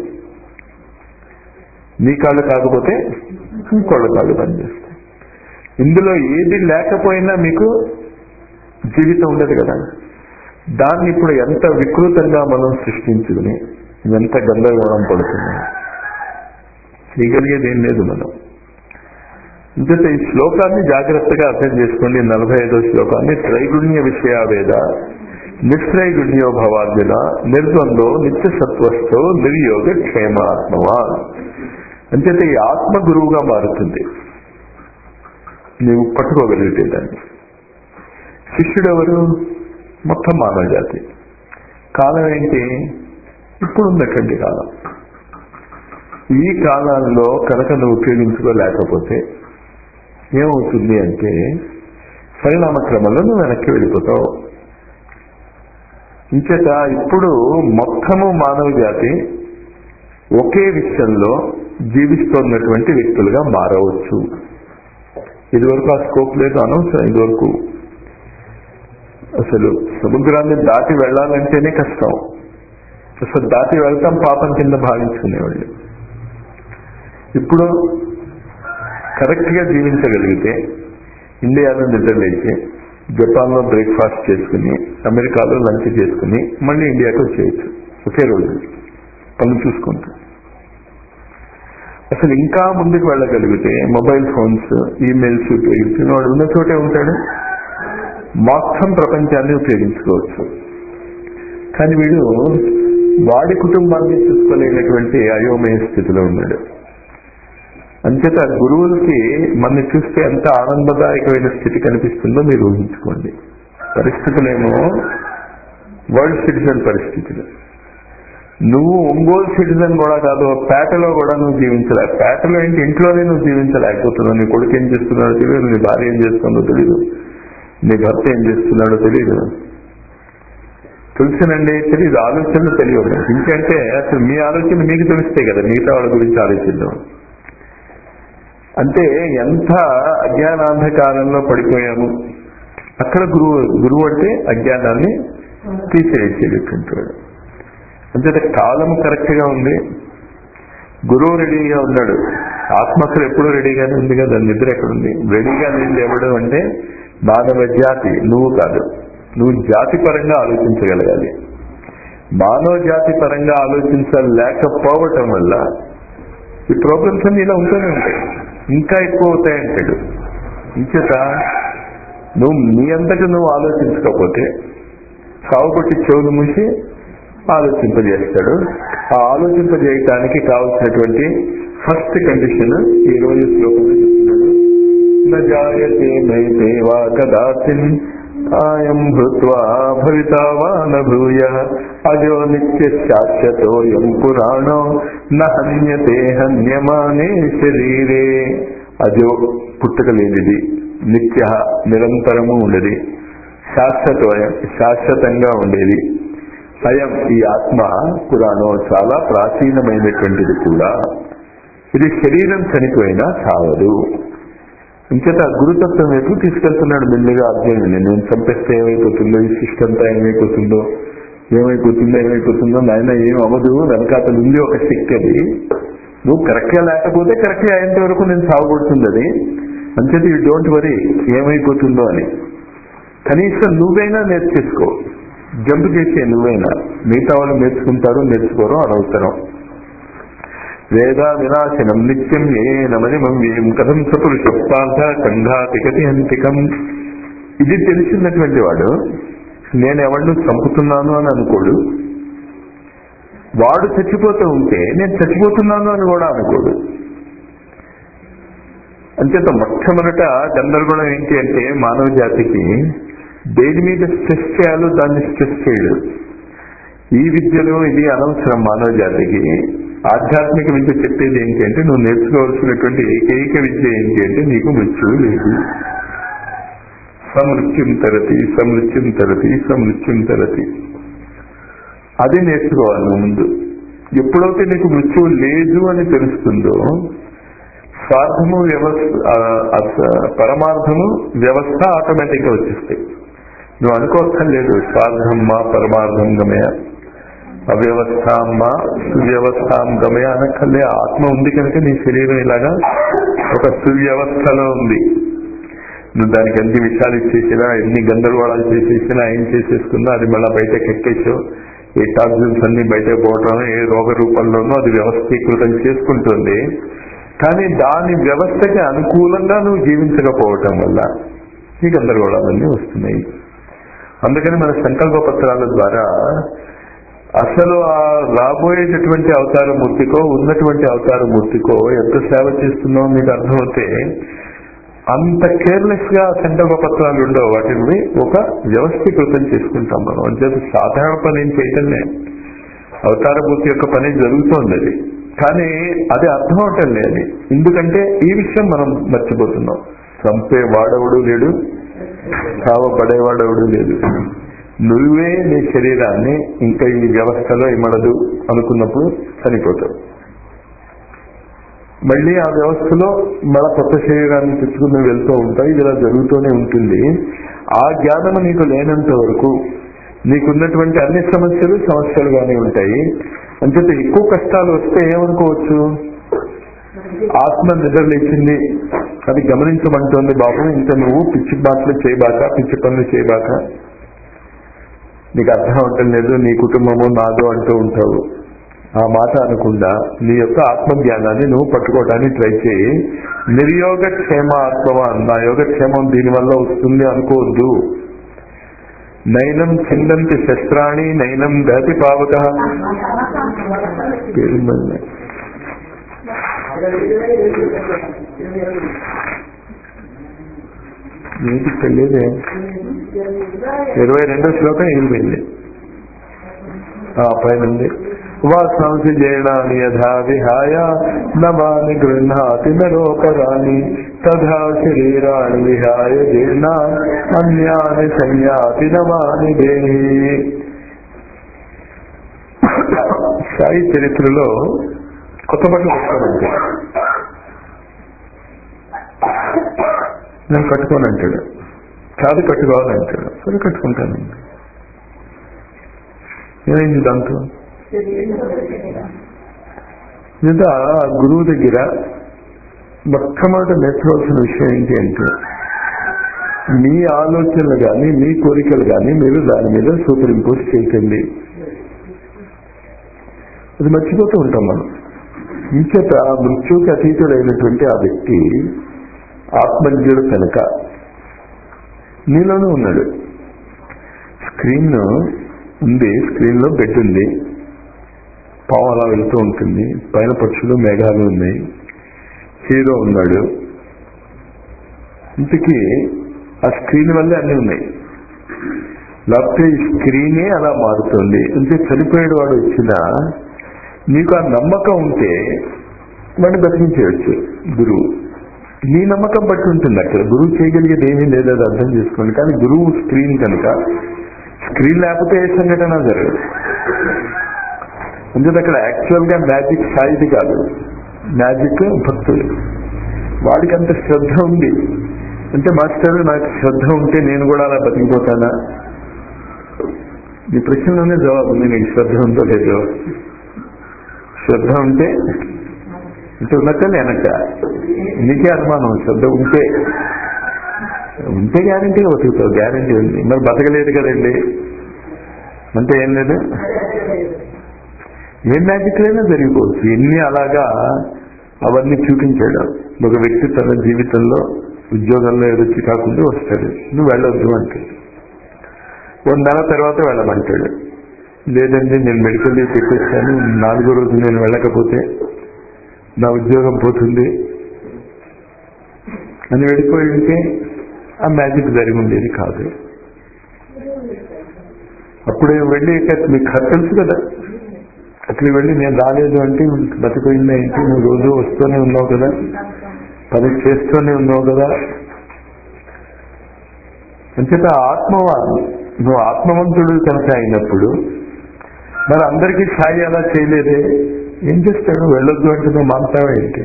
Speaker 2: నీ కాళ్ళు కాకపోతే ఇంకోళ్ళ కాళ్ళు పనిచేస్తాయి ఇందులో ఏది లేకపోయినా మీకు జీవితం ఉండదు కదా దాన్ని ఇప్పుడు ఎంత వికృతంగా మనం సృష్టించుకుని ఎంత గందరగోళం పడుతున్నాం చేయగలిగేది ఏం లేదు మనం ఇంకైతే ఈ శ్లోకాన్ని జాగ్రత్తగా అర్థం చేసుకోండి నలభై ఐదో శ్లోకాన్ని త్రైగుణ్య విషయావేద నిశ్రైగుణ్యో భవార్జున నిర్ద్వందో నిత్య సత్వస్థో నిర్యోగ క్షేమాత్మవాన్ అంచేత ఈ ఆత్మ గురువుగా మారుతుంది నీవు పట్టుకోగలిగితే దాన్ని శిష్యుడు ఎవరు మొత్తం మానవ జాతి కాలం ఏంటి ఇప్పుడు ఉన్నటువంటి కాలం ఈ కాలాల్లో కనుక నువ్వు ఉపయోగించుకోలేకపోతే ఏమవుతుంది అంటే పరిణామ క్రమంలో నువ్వు వెనక్కి వెళ్ళిపోతావు ఇంచేత ఇప్పుడు మొత్తము మానవ జాతి ఒకే విషయంలో జీవిస్తున్నటువంటి వ్యక్తులుగా మారవచ్చు ఇదివరకు ఆ స్కోప్ లేదు అనవసరం ఇదివరకు అసలు సముద్రాన్ని దాటి వెళ్ళాలంటేనే కష్టం అసలు దాటి వెళ్తాం పాపం కింద భావించుకునేవాళ్ళు ఇప్పుడు కరెక్ట్ గా జీవించగలిగితే ఇండియాలో నిద్రలేచి జపాన్లో బ్రేక్ఫాస్ట్ చేసుకుని అమెరికాలో లంచ్ చేసుకుని మళ్ళీ ఇండియాకి వచ్చేయచ్చు ఒకే రోజు పనులు చూసుకుంటూ అసలు ఇంకా ముందుకు వెళ్ళగలిగితే మొబైల్ ఫోన్స్ ఈమెయిల్స్ ఉపయోగించుకుని వాడు ఉన్న చోటే ఉంటాడు మొత్తం ప్రపంచాన్ని ఉపయోగించుకోవచ్చు కానీ వీడు వాడి కుటుంబాన్ని చూసుకోలేనటువంటి అయోమయ స్థితిలో ఉన్నాడు అంచేత గురువులకి మన చూస్తే ఎంత ఆనందదాయకమైన స్థితి కనిపిస్తుందో మీరు ఊహించుకోండి పరిస్థితులేమో వరల్డ్ సిటిజన్ పరిస్థితులు నువ్వు ఒంగోలు సిటిజన్ కూడా కాదు పేటలో కూడా నువ్వు జీవించలే పేటలో ఏంటి ఇంట్లోనే నువ్వు జీవించలేకపోతున్నావు నీ కొడుకు ఏం చేస్తున్నాడో తెలియదు నీ భార్య ఏం చేస్తుందో తెలియదు నీ భర్త ఏం చేస్తున్నాడో తెలియదు తెలుసునండి తెలియదు ఆలోచనలు తెలియదు ఇంకంటే అసలు మీ ఆలోచన మీకు తెలిస్తే కదా మిగతా వాళ్ళ గురించి ఆలోచిద్దాం అంటే ఎంత అజ్ఞానాంధకారంలో పడిపోయాము అక్కడ గురువు గురువు అంటే అజ్ఞానాన్ని తీసివేసేటటువంటి వాడు అంతే కాలం కరెక్ట్ గా ఉంది గురువు రెడీగా ఉన్నాడు ఆత్మకులు ఎప్పుడూ రెడీగానే ఉంది కదా నిద్ర ఎక్కడుంది రెడీగా నేను ఎవడు అంటే మానవ జాతి నువ్వు కాదు నువ్వు జాతి పరంగా ఆలోచించగలగాలి మానవ జాతి పరంగా ఆలోచించలేకపోవటం వల్ల ఈ ప్రాబ్లమ్స్ అన్ని ఇలా ఉంటూనే ఉంటాయి ఇంకా ఎక్కువ అవుతాయంటాడు ఇంచేత నువ్వు నీ అంతటి నువ్వు ఆలోచించకపోతే సాగుపట్టి చెవులు మూసి ఆలోచింపజేస్తాడు ఆ ఆలోచింపజేయటానికి కావలసినటువంటి ఫస్ట్ కండిషన్ ఈ రోజు శ్లోకంలో చెప్తున్నాడు నజాయతే నైతే వా కదాచిన్ ఆయం భూత్వా భవితా వా న భూయ అజో నిత్య శాశ్వతోయం పురాణో నహన్యతే హన్యమానే శరీరే అజో పుట్టుక లేనిది నిత్య నిరంతరము ఉండేది శాశ్వతోయం శాశ్వతంగా ఉండేది అయం ఈ ఆత్మ పురాణం చాలా ప్రాచీనమైనటువంటిది కూడా ఇది శరీరం చనిపోయినా చావదు ఇంకేత గురుతత్వం వైపు తీసుకెళ్తున్నాడు మెల్లిగా అర్జునుడిని నేను చంపేస్తే ఏమైపోతుందో ఈ సిస్టమ్ అంతా ఏమైపోతుందో ఏమైపోతుందో ఏమైపోతుందో నాయన ఏం అవ్వదు వెనకాతలు ఉంది ఒక శక్తి అది నువ్వు కరెక్ట్ గా లేకపోతే కరెక్ట్ గా అయ్యేంత వరకు నేను సాగుపడుతుంది అది అంచేది యూ డోంట్ వరీ ఏమైపోతుందో అని కనీసం నువ్వైనా నేర్చేసుకో జంప్ చేసే నువ్వైనా మిగతా వాళ్ళు నేర్చుకుంటారు నేర్చుకోరు అనవసరం వేద వినాశనం నిత్యం ఏనమనిమం వ్యయం కథం సపురుష పార్థ కంఘాతికటి హంతికం ఇది తెలిసినటువంటి వాడు నేను ఎవరిని చంపుతున్నాను అని అనుకోడు వాడు చచ్చిపోతూ ఉంటే నేను చచ్చిపోతున్నాను అని కూడా అనుకోడు అంచేత మొట్టమొదట గందరగోళం ఏంటి అంటే మానవ జాతికి దేని మీద స్ట్రెస్ చేయాలో దాన్ని స్ట్రెస్ చేయడు ఈ విద్యలో ఇది అనవసరం మానవ జాతికి ఆధ్యాత్మిక విద్య చెప్పేది ఏంటి అంటే నువ్వు నేర్చుకోవాల్సినటువంటి ఏకైక విద్య ఏంటి అంటే నీకు మృత్యువు లేదు సమృత్యుం తరతి సమృత్యుం తరతి సమృత్యుం తరతి అది నేర్చుకోవాలి నువ్వు ముందు ఎప్పుడైతే నీకు మృత్యువు లేదు అని తెలుస్తుందో స్వార్థము వ్యవస్థ పరమార్థము వ్యవస్థ ఆటోమేటిక్ గా వచ్చేస్తాయి నువ్వు అనుకోక్కర్లేదు స్వార్థం మా పరమార్థం గమయ అవ్యవస్థామ్మా సువ్యవస్థాం గమయ అనక్కర్లే ఆత్మ ఉంది కనుక నీ శరీరం ఇలాగా ఒక సువ్యవస్థలో ఉంది నువ్వు దానికి ఎన్ని విషయాలు ఇచ్చేసినా ఎన్ని గందరగోళాలు చేసేసినా ఏం చేసేసుకున్నా అది మళ్ళీ బయటకు ఎక్కేసావు ఏ టాక్సిన్స్ అన్ని బయటకు పోవటం ఏ రోగ రూపంలోనూ అది వ్యవస్థీకృతం చేసుకుంటుంది కానీ దాని వ్యవస్థకి అనుకూలంగా నువ్వు జీవించకపోవటం వల్ల ఈ గందరగోళాలన్నీ వస్తున్నాయి అందుకని మన సంకల్ప పత్రాల ద్వారా అసలు ఆ రాబోయేటటువంటి అవతార మూర్తికో ఉన్నటువంటి అవతార మూర్తికో ఎంత సేవ చేస్తున్నామో మీకు అర్థమవుతే అంత కేర్లెస్ గా సంకల్ప పత్రాలు ఉండవు వాటిని ఒక వ్యవస్థీకృతం చేసుకుంటాం మనం అంచేత సాధారణ పని ఏం చేయటంలే అవతార మూర్తి యొక్క పని జరుగుతోంది అది కానీ అది అర్థం అవటం లేదు ఎందుకంటే ఈ విషయం మనం మర్చిపోతున్నాం చంపే వాడవడు లేడు చావబడేవాడెవడు లేదు నువ్వే నీ శరీరాన్ని ఇంకా ఈ వ్యవస్థలో ఇమ్మడదు అనుకున్నప్పుడు చనిపోతావు మళ్ళీ ఆ వ్యవస్థలో మళ్ళా కొత్త శరీరాన్ని తెచ్చుకుని వెళ్తూ ఉంటాయి ఇది ఇలా జరుగుతూనే ఉంటుంది ఆ జ్ఞానం నీకు లేనంత వరకు నీకున్నటువంటి అన్ని సమస్యలు సమస్యలుగానే ఉంటాయి అంచేత ఎక్కువ కష్టాలు వస్తే ఏమనుకోవచ్చు ఆత్మ నిద్రలేచింది అది గమనించమంటోంది బాబు ఇంకా నువ్వు పిచ్చి మాటలు చేయబాక పిచ్చి పనులు చేయబాక నీకు అర్థం అవటం లేదు నీ కుటుంబము నాదో అంటూ ఉంటావు ఆ మాట అనకుండా నీ యొక్క ఆత్మజ్ఞానాన్ని నువ్వు పట్టుకోవడానికి ట్రై చేయి నిర్యోగ క్షేమ ఆత్మవాన్ నా యోగక్షేమం దీనివల్ల వస్తుంది అనుకోవద్దు నైనం చిందంతి శస్త్రాణి నైనం గతి పావక పేరు మళ్ళీ. ఏంటి తెలియదే ఇరవై రెండో శ్లోకం వెళ్ళిపోయింది ఆ పైన ఉంది వాసాంసి జైనాని యథా విహాయ నవాని గృహాతి నరోపరాణి తథా శరీరాన్ని విహాయ జీర్ణ అన్యాని సంయాతి నవాని దేహి సాయి చరిత్రలో కొత్త బట్టలు కట్టుకోనంటే నేను కట్టుకోను అంటాడు కాదు కట్టుకోవాలంటాడు సరే కట్టుకుంటానండి ఏమైంది దాంతో లేదా గురువు దగ్గర మొట్టమొదటి నేర్చుకోవాల్సిన విషయం ఏంటి అంటే మీ ఆలోచనలు కానీ మీ కోరికలు కానీ మీరు దాని మీద సూపర్ ఇంపోజ్ చేయకండి అది మర్చిపోతూ ఉంటాం మనం ఇంచేత మృత్యుకి అతీతుడైనటువంటి ఆ వ్యక్తి ఆత్మజ్ఞుడు కనుక నీలోనూ ఉన్నాడు స్క్రీన్ ఉంది స్క్రీన్ లో బెడ్ ఉంది పావు అలా వెళ్తూ ఉంటుంది పైన పక్షులు మేఘాలు ఉన్నాయి హీరో ఉన్నాడు ఇంతకీ ఆ స్క్రీన్ వల్లే అన్ని ఉన్నాయి లేకపోతే ఈ స్క్రీనే అలా మారుతుంది అంటే చనిపోయాడు వాడు వచ్చినా నీకు ఆ నమ్మకం ఉంటే వాడిని బతికించేయచ్చు గురువు నీ నమ్మకం బట్టి ఉంటుంది అక్కడ గురువు చేయగలిగేది ఏమీ లేదు అది అర్థం చేసుకోండి కానీ గురువు స్క్రీన్ కనుక స్క్రీన్ లేకపోతే ఏ సంఘటన జరగదు ఎందుకంటే అక్కడ యాక్చువల్ గా మ్యాజిక్ సాయిది కాదు మ్యాజిక్ భక్తుడు వాడికి అంత శ్రద్ధ ఉంది అంటే మాస్టర్ నాకు శ్రద్ధ ఉంటే నేను కూడా అలా బతికిపోతానా ఈ ప్రశ్నలోనే జవాబు ఉంది నీకు శ్రద్ధ ఉందో లేదో శ్రద్ధ ఉంటే అంటే ఉన్నట్టే లేనట్ట నీకే అనుమానం శ్రద్ధ ఉంటే ఉంటే గ్యారంటీగా బతుకుతావు గ్యారంటీ ఉంది మరి బతకలేదు కదండి అంటే ఏం లేదు ఏం మ్యాజిక్ అయినా జరిగిపోవచ్చు ఎన్ని అలాగా అవన్నీ చూపించాడు ఒక వ్యక్తి తన జీవితంలో ఉద్యోగంలో ఏదో చికాకుండా వస్తాడు నువ్వు వెళ్ళొద్దు అంటాడు ఓ నెల తర్వాత వెళ్ళమంటాడు లేదండి నేను మెడికల్ లీవ్ పెట్టేస్తాను నాలుగో రోజు నేను వెళ్ళకపోతే నా ఉద్యోగం పోతుంది అని వెళ్ళిపోయి ఉంటే ఆ మ్యాజిక్ జరిగి ఉండేది కాదు అప్పుడు వెళ్ళి ఇక మీకు ఖర్చు తెలుసు కదా అక్కడికి వెళ్ళి నేను రాలేదు అంటే బతిపోయిందా ఏంటి నువ్వు రోజు వస్తూనే ఉన్నావు కదా పని చేస్తూనే ఉన్నావు కదా అంచేత ఆత్మవాదం నువ్వు ఆత్మవంతుడు కనుక అయినప్పుడు మరి అందరికీ సాయి అలా చేయలేదే ఏం చేస్తాడు వెళ్ళొద్దు అంటే నువ్వు మాంతావా ఏంటి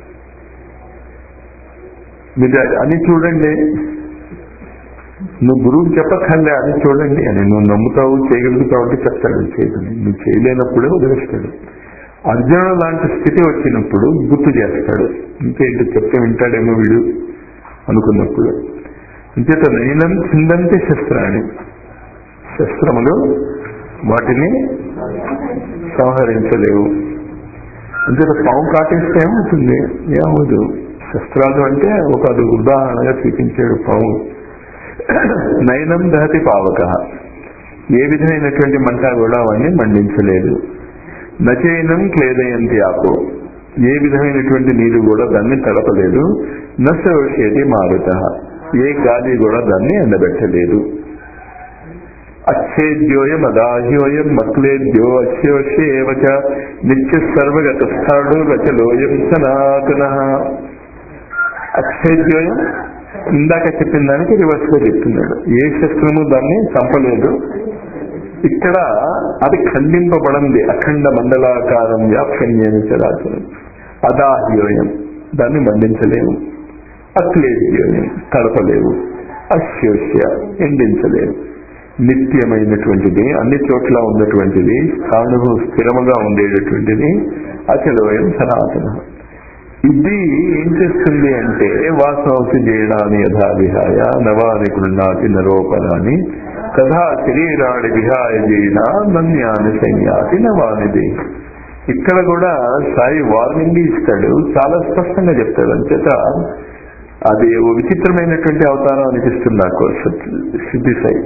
Speaker 2: మీరు అని చూడండి నువ్వు గురువుకి చెప్పక్కర్లే అని చూడండి అని నువ్వు నమ్ముతావు చేయగలుగుతావు అంటే చెప్తాడు చేయదని నువ్వు చేయలేనప్పుడే వదిలేస్తాడు అర్జునుడు లాంటి స్థితి వచ్చినప్పుడు గుర్తు చేస్తాడు ఇంకేంటి చెప్తే వింటాడేమో వీడు అనుకున్నప్పుడు ఇంచేత నయనం చిందంతే శస్త్రాన్ని శస్త్రములు వాటిని సంహరించలేవు అంచేత పాము కాటేస్తే ఏమవుతుంది ఏమవుదు శస్త్రాలు అంటే ఒక అది ఉదాహరణగా చూపించాడు పాము నయనం దహతి పావక ఏ విధమైనటువంటి మంట కూడా అవన్నీ మండించలేదు నచైనం క్లేదయంతి ఆపో ఏ విధమైనటువంటి నీరు కూడా దాన్ని తడపలేదు నశోషేది మారుత ఏ గాలి కూడా దాన్ని ఎండబెట్టలేదు అచ్చేద్యోయం అదాహ్యోయం మక్లేద్యో అస్యోష్యేవచ నిత్య సర్వగత స్థాడు రచలోయం సనాతన అచ్చేద్యోయం ఇందాక చెప్పిన దానికి రివర్స్ గా చెప్తున్నాడు ఏ శస్త్రము దాన్ని చంపలేదు ఇక్కడ అది ఖండింపబడింది అఖండ మండలాకారం వ్యాప్యన్యని చరాచరం అదాహ్యోయం దాన్ని మండించలేము అక్లేద్యోయం తడపలేవు అశ్యోష్య ఎండించలేవు నిత్యమైనటువంటిది అన్ని చోట్ల ఉన్నటువంటిది స్థాను స్థిరముగా ఉండేటటువంటిది అచలోయం సనాతన ఇది ఏం చేస్తుంది అంటే వాసవసి జీర్ణాన్ని యథా విహాయ నవాని గృహ్ణాతి నరోపరాని తథా శరీరాన్ని విహాయ జీర్ణ నన్యాని సైన్యాతి నవానిది ఇక్కడ కూడా సాయి వార్నింగ్ ఇస్తాడు చాలా స్పష్టంగా చెప్తాడు అంచేత అది ఓ విచిత్రమైనటువంటి అవతారం అనిపిస్తుంది నాకు సిద్ధి సాయి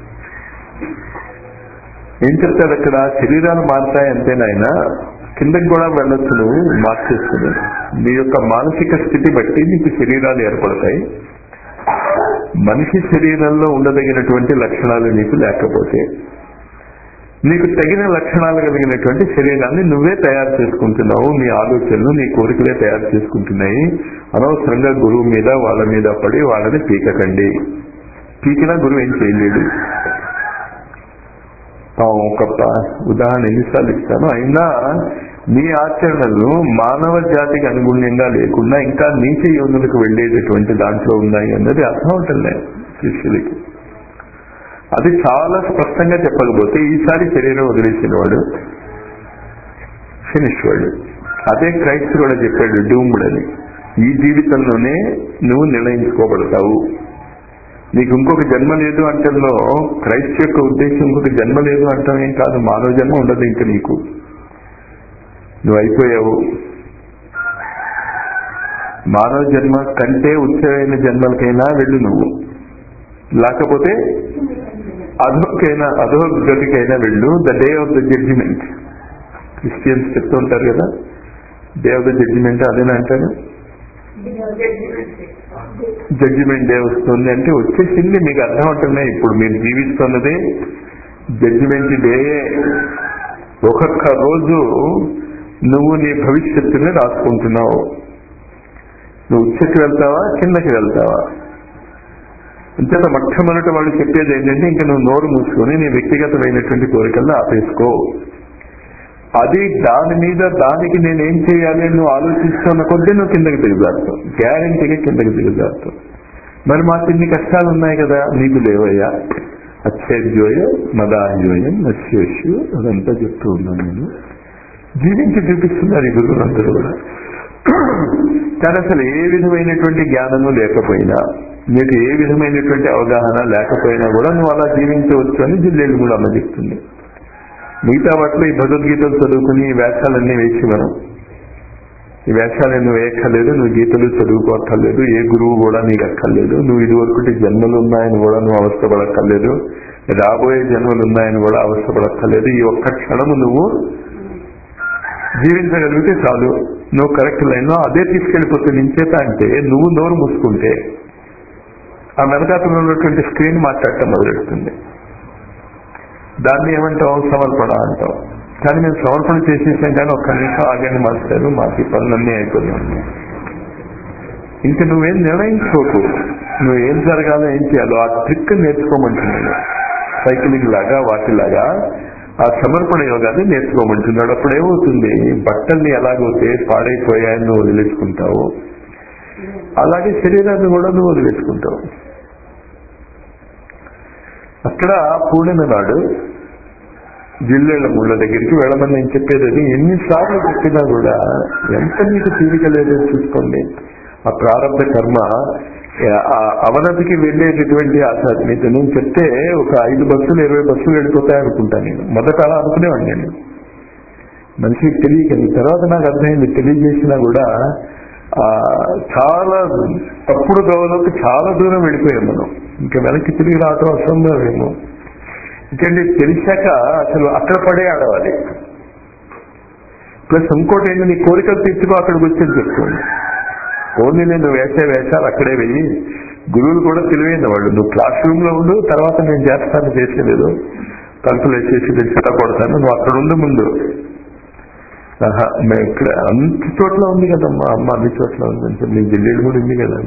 Speaker 2: ఏం చెప్తాడు అక్కడ శరీరాలు మారుతాయి అంతేనాయన కిందకి కూడా వెళ్ళొచ్చు నువ్వు మార్చేస్తుంది నీ యొక్క మానసిక స్థితి బట్టి నీకు శరీరాలు ఏర్పడతాయి మనిషి శరీరంలో ఉండదగినటువంటి లక్షణాలు నీకు లేకపోతే నీకు తగిన లక్షణాలు కలిగినటువంటి శరీరాన్ని నువ్వే తయారు చేసుకుంటున్నావు నీ ఆలోచనలు నీ కోరికలే తయారు చేసుకుంటున్నాయి అనవసరంగా గురువు మీద వాళ్ళ మీద పడి వాళ్ళని పీకకండి పీకినా గురువు ఏం చేయలేడు ఒక ఉదాహరణ ఎన్నిసార్లు ఇస్తాను అయినా మీ ఆచరణలు మానవ జాతికి అనుగుణ్యంగా లేకుండా ఇంకా నీచ యోనులకు వెళ్లేటటువంటి దాంట్లో ఉన్నాయి అన్నది అర్థం అవుతుంది శిష్యులకి అది చాలా స్పష్టంగా చెప్పకపోతే ఈసారి శరీరం వదిలేసిన వాడు ఫినిష్ వాడు అదే క్రైస్తు కూడా చెప్పాడు డూమ్డ్ అని ఈ జీవితంలోనే నువ్వు నిర్ణయించుకోబడతావు నీకు ఇంకొక జన్మ లేదు అంటలో క్రైస్ట్ యొక్క ఉద్దేశం ఇంకొక జన్మ లేదు అంటాం ఏం కాదు మానవ జన్మ ఉండదు ఇంకా నీకు నువ్వు అయిపోయావు మానవ జన్మ కంటే ఉచ్చమైన జన్మలకైనా వెళ్ళు నువ్వు లేకపోతే అధోకైనా అధో గతికైనా వెళ్ళు the day of the judgement Christians చెప్తూ ఉంటారు కదా డే ఆఫ్ ద జడ్జిమెంట్ అదేనా అంటారు జడ్జిమెంట్ డే వస్తుంది అంటే వచ్చేసింది మీకు అర్థం అవుతున్నాయి ఇప్పుడు మీరు జీవిస్తున్నది జడ్జిమెంట్ డే ఒక్కొక్క రోజు నువ్వు నీ భవిష్యత్తుని రాసుకుంటున్నావు నువ్వు ఉచ్చకి వెళ్తావా కిందకి వెళ్తావా అంతేత మొట్టమొదటి వాళ్ళు చెప్పేది ఏంటంటే ఇంకా నువ్వు నోరు మూసుకొని నీ వ్యక్తిగతమైనటువంటి కోరికలను ఆపేసుకో అది దాని మీద దానికి నేనేం చేయాలి అని నువ్వు ఆలోచిస్తున్న కొద్దీ నువ్వు కిందకి దిగుజారుతావు గ్యారంటీగా కిందకి దిగుజారుతావు మరి మాకు ఇన్ని కష్టాలు ఉన్నాయి కదా నీకు లేవయ్యా అచ్చేద్యోయ మదాంజోయం నశ్యోష్యు అదంతా చెప్తూ ఉన్నాను నేను జీవించి చూపిస్తున్నారు ఈ గురువులందరూ కూడా కానీ అసలు ఏ విధమైనటువంటి జ్ఞానము లేకపోయినా నీకు ఏ విధమైనటువంటి అవగాహన లేకపోయినా కూడా నువ్వు అలా జీవించవచ్చు అని జిల్లేలు కూడా అమ్మ చెప్తుంది మిగతా వాటిలో ఈ భగవద్గీతలు చదువుకుని ఈ వ్యాఖ్యాలన్నీ వేసి మనం ఈ వ్యాఖ్యాలు నువ్వు వేయక్కర్లేదు నువ్వు గీతలు చదువుకోక్కర్లేదు ఏ గురువు కూడా నీకు అక్కర్లేదు నువ్వు ఇదివరకటి జన్మలు ఉన్నాయని కూడా నువ్వు అవస్థపడక్కర్లేదు రాబోయే జన్మలు ఉన్నాయని కూడా అవస్థపడక్కర్లేదు ఈ ఒక్క క్షణము నువ్వు జీవించగలిగితే చాలు నువ్వు కరెక్ట్ లైన్ లో అదే తీసుకెళ్లిపోతే నించేత అంటే నువ్వు నోరు మూసుకుంటే ఆ వెనకాతలో ఉన్నటువంటి స్క్రీన్ మాట్లాడటం మొదలెడుతుంది దాన్ని ఏమంటాం సమర్పణ అంటాం కానీ మేము సమర్పణ చేసేసాం కానీ ఒక్క నిమిషం ఆగండి మాస్టారు మాకు ఈ పనులన్నీ అయిపోయినాయి ఇంకా నువ్వేం నిర్ణయించుకోకు నువ్వు ఏం జరగాలో ఏం చేయాలో ఆ ట్రిక్ నేర్చుకోమంటున్నాడు సైక్లింగ్ లాగా వాటిలాగా ఆ సమర్పణ యోగాన్ని నేర్చుకోమంటున్నాడు అప్పుడు ఏమవుతుంది బట్టల్ని ఎలాగైతే పాడైపోయాయని నువ్వు వదిలేసుకుంటావు అలాగే శరీరాన్ని కూడా నువ్వు వదిలేసుకుంటావు అక్కడ పూర్ణిమ నాడు జిల్లేళ్ల ముళ్ళ దగ్గరికి వెళ్ళమని నేను చెప్పేది అది ఎన్నిసార్లు చెప్పినా కూడా ఎంత మీకు తీరిక లేదో చూసుకోండి ఆ ప్రారంభ కర్మ ఆ అవనతికి వెళ్ళేటటువంటి ఆధ్యాత్మిక నేను చెప్తే ఒక ఐదు బస్సులు ఇరవై బస్సులు వెళ్ళిపోతాయి అనుకుంటాను నేను మొదట అలా అనుకునేవాడిని నేను మనిషికి తెలియకని తర్వాత నాకు అర్థమైంది తెలియజేసినా కూడా ఆ చాలా తప్పుడు దోవలోకి చాలా దూరం వెళ్ళిపోయాం మనం ఇంకా వెనక్కి తిరిగి రావటం అసంభవమేమో ఎందుకంటే తెలిసాక అసలు అక్కడ పడే ఆడవాలి ప్లస్ ఇంకోటి ఏంటి నీ కోరికలు తీర్చుకో అక్కడికి వచ్చేది చెప్తుంది ఓన్లీ నేను వేసే వేషాలు అక్కడే వెయ్యి గురువులు కూడా తెలివైన వాళ్ళు నువ్వు క్లాస్ రూమ్ లో ఉండు తర్వాత నేను చేస్తాను చేసేలేదు తలుపులు వేసేసి నేను చిత్త కొడతాను నువ్వు అక్కడ ఉండు ముందు ఆహా, మేము ఇక్కడ అంత చోట్ల ఉంది కదమ్మా అమ్మ అన్ని చోట్ల ఉంది మీ జిల్లేడు కూడా ఉంది కదా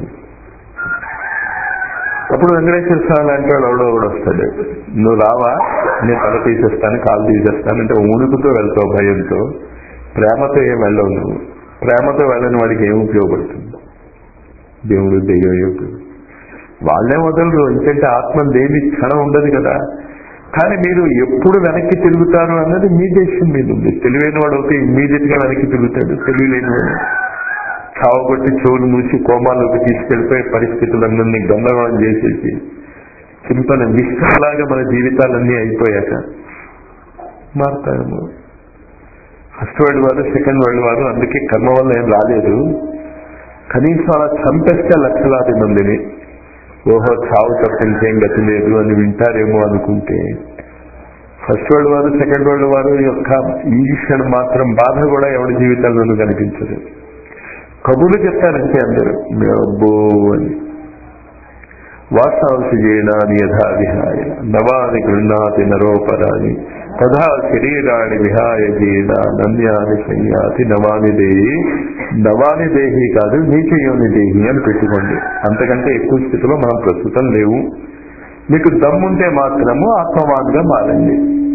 Speaker 2: అప్పుడు వెంకటేశ్వర స్వామి లాంటి వాడు ఎవడో ఒకడు వస్తాడు నువ్వు రావా నేను తల తీసేస్తాను కాలు తీసేస్తాను అంటే ఊనుకుతో వెళ్తావు భయంతో ప్రేమతో ఏం వెళ్ళవు నువ్వు ప్రేమతో వెళ్ళని వాడికి ఏం ఉపయోగపడుతుంది దేవుడు దెయ్యం ఏం ఉపయోగం వాళ్ళే వదలరు ఎందుకంటే ఆత్మ దేని క్షణం ఉండదు కదా కానీ మీరు ఎప్పుడు వెనక్కి తిరుగుతారు అన్నది మీ దేశం మీద ఉంది తెలివైన వాడు అయితే ఇమ్మీడియట్ గా వెనక్కి తిరుగుతాడు తెలియలేని వాడు చావగొట్టి చెవులు మూసి కోమాలోకి తీసుకెళ్లిపోయే పరిస్థితులన్నీ గందరగోళం చేసేసి చింపన విశ్వలాగా మన జీవితాలన్నీ అయిపోయాక మారుతాము ఫస్ట్ వరల్డ్ వారు సెకండ్ వరల్డ్ వారు అందుకే కర్మ వల్ల ఏం రాలేదు కనీసం అలా చంపేస్తే లక్షలాది మందిని ఓహో చావు తప్ప ఇంకేం గతి లేదు అని వింటారేమో అనుకుంటే ఫస్ట్ వరల్డ్ వారు సెకండ్ వరల్డ్ వారు యొక్క ఈ క్షణం మాత్రం బాధ కూడా ఎవరి జీవితాల్లోనూ కనిపించదు కబుర్లు చెప్తారంటే అందరూ అబ్బో అని వాస్తవంసి చేయడాని యథా విహాయ నవాని గృహ్ణాతి నరోపరాని తథా శరీరాన్ని విహాయ జీన నన్యాని సంయాతి నవాని దేహి నవాని దేహి కాదు నీచయోని దేహి అని పెట్టుకోండి అంతకంటే ఎక్కువ స్థితిలో మనం ప్రస్తుతం లేవు మీకు దమ్ముంటే మాత్రము ఆత్మవాన్గా మారండి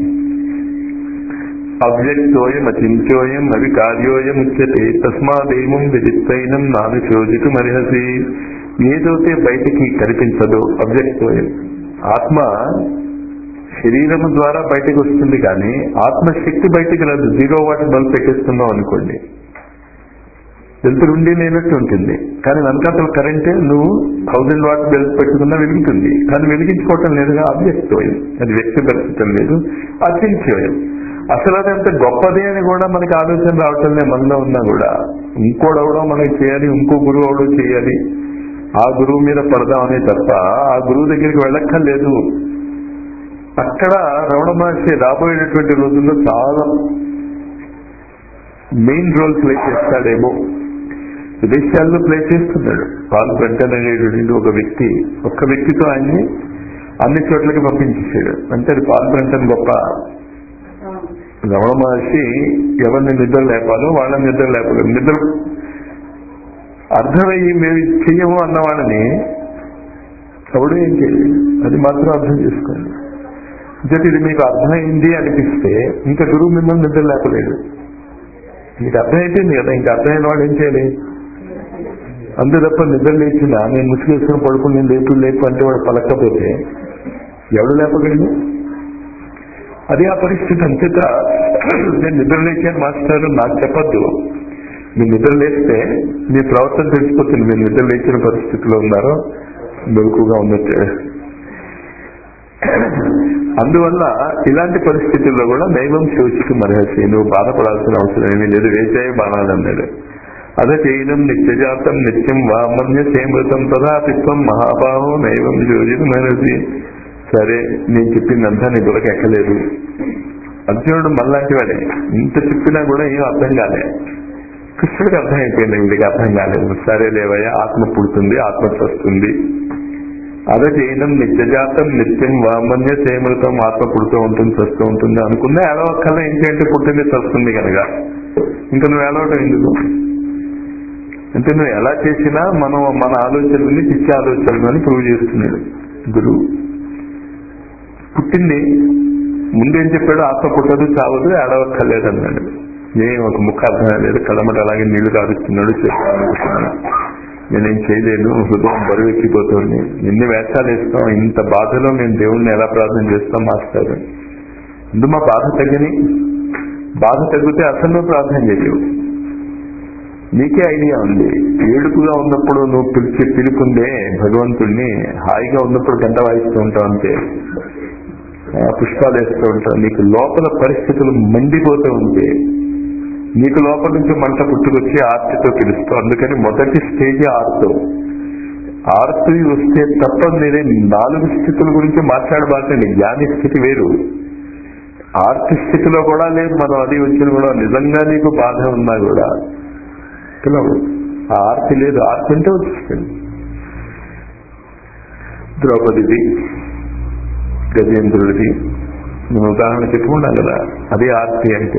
Speaker 2: అవ్యక్తోయం అచింత్యోయం అవి కార్యోయం ఉచ్యతే తస్మాదేమం విదిత్వైనం నాను శోధితు మరిహసి ఏదైతే బయటికి కనిపించదో అవ్యక్తోయం ఆత్మ శరీరము ద్వారా బయటకు వస్తుంది కానీ ఆత్మశక్తి బయటికి రాదు జీరో వాట్ బల్బ్ పెట్టేస్తున్నాం అనుకోండి వెళ్తూ ఉండి లేనట్టు ఉంటుంది కానీ వెనకాతల కరెంటే నువ్వు థౌజండ్ వాట్ బెల్ట్ పెట్టుకున్నా వెలుగుతుంది కానీ వెలిగించుకోవటం లేదుగా అవ్యక్తోయం అది వ్యక్తపరచటం లేదు అచింత్యోయం అసలు అది అంత గొప్పది అని కూడా మనకి ఆలోచన రావటం లేదు మనలో ఉన్నా కూడా ఇంకోడెవడో మనకి చేయాలి ఇంకో గురువు ఎవడో చేయాలి ఆ గురువు మీద పడదామని తప్ప ఆ గురువు దగ్గరికి వెళ్ళక్కర్లేదు అక్కడ రమణ మహర్షి రాబోయేటటువంటి రోజుల్లో చాలా మెయిన్ రోల్ ప్లే చేస్తాడేమో విదేశాల్లో ప్లే చేస్తున్నాడు పాల్ బ్రంటన్ అనేటువంటి ఒక వ్యక్తి ఒక్క వ్యక్తితో ఆయన్ని అన్ని చోట్లకి పంపించేసాడు అంటే అది పాల్ బ్రంటన్ గొప్ప రమణ మహర్షి ఎవరిని నిద్ర లేపాలో వాళ్ళని నిద్ర లేపలేదు నిద్ర అర్థమయ్యి మేము ఇది చెయ్యము అన్న వాళ్ళని ఎవడు ఏం చేయలేదు అది మాత్రం అర్థం చేసుకోండి జట్ ఇది మీకు అర్థమైంది అనిపిస్తే ఇంకా గురువు మిమ్మల్ని నిద్ర లేపలేడు మీకు అర్థమైపోయింది కదా ఇంకా అర్థమైన వాడు ఏం చేయాలి అంతే తప్ప నిద్ర లేచినా నేను ముసుగేసుకుని పడుకుని నేను లేపు లేపు అంటే వాడు పలకపోతే ఎవడు లేపగలడు అది ఆ పరిస్థితి అంతేత నేను నిద్ర లేచాను మాస్టర్ నాకు చెప్పద్దు మీరు నిద్ర లేస్తే మీ ప్రవర్తన తెలిసిపోతుంది మీరు నిద్ర లేచిన పరిస్థితిలో ఉన్నారో మెలకుగా ఉన్నట్టే అందువల్ల ఇలాంటి పరిస్థితుల్లో కూడా దైవం శోచికి మరహసి నువ్వు బాధపడాల్సిన అవసరం ఏమీ లేదు వేసాయి బాణాలు అన్నాడు అదే చేయడం నిత్యజాతం నిత్యం వామన్య సేమృతం తదాపిత్వం మహాభావం నైవం శోచికి మరహసి సరే నేను చెప్పిందంతా నీ బుర్రకు ఎక్కలేదు అర్జునుడు మళ్ళాంటి వాడే ఇంత చెప్పినా కూడా ఏం అర్థం కాలే కృష్ణుడికి అర్థమైపోయింది వీడికి అర్థం కాలేదు సరే లేవయ్యా ఆత్మ పుడుతుంది ఆత్మ వస్తుంది అదే చేయడం నిత్యజాతం నిత్యం వామన్య సేమృతం ఆత్మ పుడుతూ ఉంటుంది చస్తూ ఉంటుంది అనుకున్నా ఏడవక్కల్లా ఏంటంటే పుట్టింది చస్తుంది కనుక ఇంకా నువ్వు ఏడవటం ఎందుకు అంటే నువ్వు ఎలా చేసినా మనం మన ఆలోచనల్ని పిచ్చి ఆలోచనలు అని ప్రూవ్ చేస్తున్నాడు గురువు పుట్టింది ముందేం చెప్పాడు ఆత్మ పుట్టదు చావదు ఏడవక్కర్లేదు అన్నాడు ఏం ఒక ముఖ అర్థం లేదు కళ్ళమట అలాగే నీళ్లు కారుస్తున్నాడు చెప్పాలనుకుంటున్నాను నేనేం చేయలేను హృదయం బరువు ఎక్కిపోతుంది ఎన్ని వేషాలు వేస్తాం ఇంత బాధలో మేము దేవుణ్ణి ఎలా ప్రార్థన చేస్తాం మాస్టర్ ఇందు మా బాధ తగ్గని బాధ తగ్గితే అసలు నువ్వు ప్రార్థన చేయలేవు నీకే ఐడియా ఉంది ఏడుపుగా ఉన్నప్పుడు నువ్వు పిలిచి పిలుపుందే భగవంతుణ్ణి హాయిగా ఉన్నప్పుడు గంట వాయిస్తూ ఉంటావు అంతే పుష్పాలు వేస్తూ ఉంటావు నీకు లోపల పరిస్థితులు మండిపోతూ ఉంటే నీకు లోపల నుంచి మంట పుట్టుకొచ్చి ఆర్తితో పిలుస్తావు అందుకని మొదటి స్టేజ్ ఆర్తో ఆర్తి వస్తే తప్ప మీరే నాలుగు స్థితుల గురించి మాట్లాడబాకండి జ్ఞాని స్థితి వేరు ఆర్తి స్థితిలో కూడా లేదు మనం అది వచ్చిన కూడా నిజంగా నీకు బాధ ఉన్నా కూడా పిలవు ఆ ఆర్తి లేదు ఆర్తి అంటే వచ్చేస్తుంది ద్రౌపదిది గజేంద్రుడిది నేను ఉదాహరణ చెప్పుకున్నాను కదా అదే ఆర్తి అంటే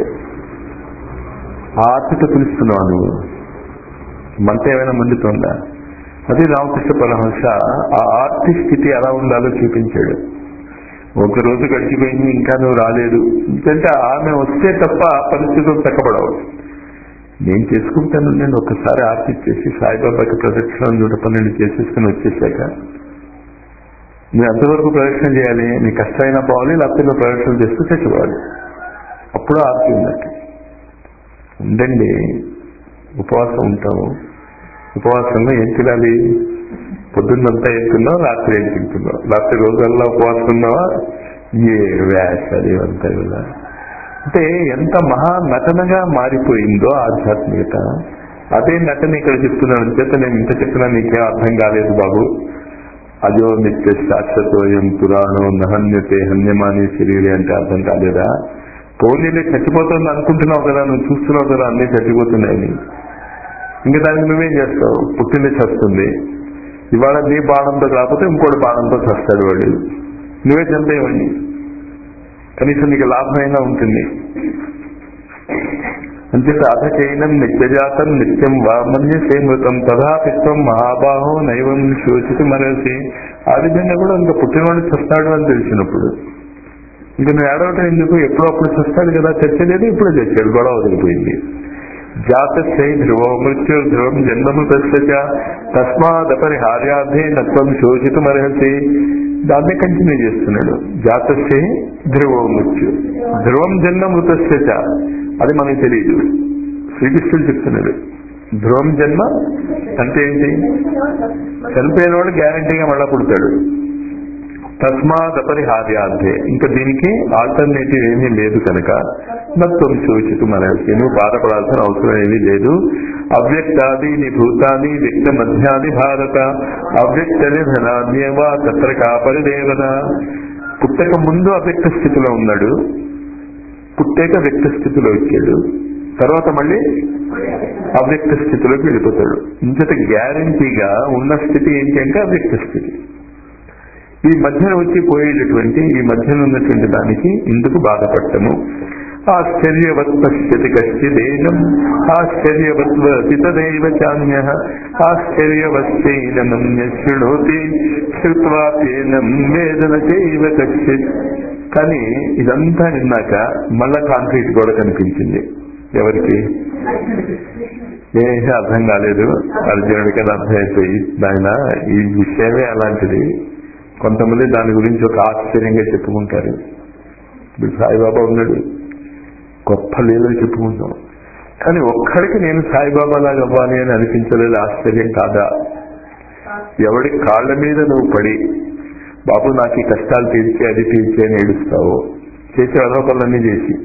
Speaker 2: ఆ ఆర్తితో పిలుస్తున్నావు నువ్వు మంట ఏమైనా మండుతుందా అది రామకృష్ణ పరమహంస ఆ ఆర్తి స్థితి ఎలా ఉండాలో చూపించాడు ఒక రోజు గడిచిపోయింది ఇంకా నువ్వు రాలేదు ఎందుకంటే ఆమె వస్తే తప్ప పరిస్థితులు తక్కబడవు నేను చేసుకుంటాను నేను ఒకసారి ఆర్తి చేసి సాయిబాబాకి ప్రదక్షిణ నూట పన్నెండు చేసేసుకుని వచ్చేసాక నువ్వు ఎంతవరకు ప్రదక్షిణ చేయాలి నీ కష్టమైనా పోవాలి లేకపోతే నువ్వు ప్రదక్షిణ చేస్తూ చచ్చిపోవాలి అప్పుడు ఆర్తి ఉన్నట్టు ఉండండి ఉపవాసం ఉంటాము ఉపవాసంలో ఏం తినాలి పొద్దున్నంతా ఏం తిన్నావు రాత్రి ఏం తింటున్నావు రాత్రి రోజుల్లో ఉపవాసం ఉన్నావా ఏ వేషాలు ఇవంతా కదా అంటే ఎంత మహా నటనగా మారిపోయిందో ఆధ్యాత్మికత అదే నటన ఇక్కడ చెప్తున్నాను చేత నేను ఇంత చెప్పినా నీకేం అర్థం కాలేదు బాబు అజో నిత్య శాశ్వతోయం పురాణం నహన్యతే హన్యమాని శరీరి అంటే అర్థం కాలేదా పోనీలే చచ్చిపోతుంది అనుకుంటున్నావు కదా నువ్వు చూస్తున్నావు కదా అన్ని చచ్చిపోతున్నాయని ఇంకా దానికి నువ్వేం చేస్తావు పుట్టింది చస్తుంది ఇవాళ నీ బాణంతో కాకపోతే ఇంకోటి బాణంతో చస్తాడు వాడు నువ్వే చంపేవాడిని కనీసం నీకు లాభమైనా ఉంటుంది అంచేత అధచైనం నిత్యజాతం నిత్యం వామన్య సేమృతం తథాపిత్వం మహాబాహో నైవం శోచితి మరసి ఆ విధంగా కూడా ఇంకా పుట్టినవాడు చస్తాడు అని తెలిసినప్పుడు ఇంక నువ్వు ఏడవటం ఎందుకు ఎప్పుడో అప్పుడు చస్తాడు కదా చచ్చలేదు ఇప్పుడు చచ్చాడు గొడవ వదిలిపోయింది జాతస్యై ధ్రువో మృత్యు ధ్రువం జన్మము తస్య తస్మాదపరిహార్యార్థే నత్వం శోచితమర్హసి దాన్నే కంటిన్యూ చేస్తున్నాడు జాతస్యై ధ్రువో మృత్యు ధ్రువం జన్మ మృతస్య అది మనకి తెలియదు శ్రీకృష్ణుడు చెప్తున్నాడు ధ్రువం జన్మ అంటే ఏంటి చనిపోయిన వాడు గ్యారంటీగా మళ్ళా పుడతాడు తస్మాత్ అపరిహార్యార్థే ఇంకా దీనికి ఆల్టర్నేటివ్ ఏమీ లేదు కనుక నత్వం సూచితు మనకి నువ్వు బాధపడాల్సిన అవసరం ఏమీ లేదు అవ్యక్తాది నీ భూతాన్ని వ్యక్త మధ్యాది భారత అవ్యక్త నిధనాన్యేవా తత్ర కాపరిదేవన పుట్టక ముందు అవ్యక్త స్థితిలో ఉన్నాడు పుట్టాక వ్యక్త స్థితిలో వచ్చాడు తర్వాత మళ్ళీ అవ్యక్త స్థితిలోకి వెళ్ళిపోతాడు ఇంతట గ్యారంటీగా ఉన్న స్థితి ఏంటి అంటే అవ్యక్త స్థితి ఈ మధ్యన వచ్చి పోయేటటువంటి ఈ మధ్యన ఉన్నటువంటి దానికి ఇందుకు బాధపడటము ఆశ్చర్యవత్ పశ్యతి కశ్చిదేనం ఆశ్చర్యవత్వతి తదైవ చాన్య ఆశ్చర్యవశ్చైనమన్య శృణోతి శ్రుత్వాప్యేనం వేదన చైవ కశ్చిత్ కానీ ఇదంతా విన్నాక మళ్ళా కాంక్రీట్ గోడ కనిపించింది ఎవరికి ఏమీ అర్థం కాలేదు అర్జునుడికి అది అర్థమైపోయి ఆయన ఈ విషయమే అలాంటిది కొంతమంది దాని గురించి ఒక ఆశ్చర్యంగా చెప్పుకుంటారు ఇప్పుడు సాయిబాబా ఉన్నాడు గొప్ప లీలలు చెప్పుకుంటాం కానీ ఒక్కడికి నేను సాయిబాబా లాగా అవ్వాలి అని అనిపించలేదు ఆశ్చర్యం కాదా ఎవడి కాళ్ళ మీద నువ్వు పడి బాబు నాకు ఈ కష్టాలు తీర్చి అది తీర్చి అని ఏడుస్తావు చేసే అదొకళ్ళన్నీ చేసి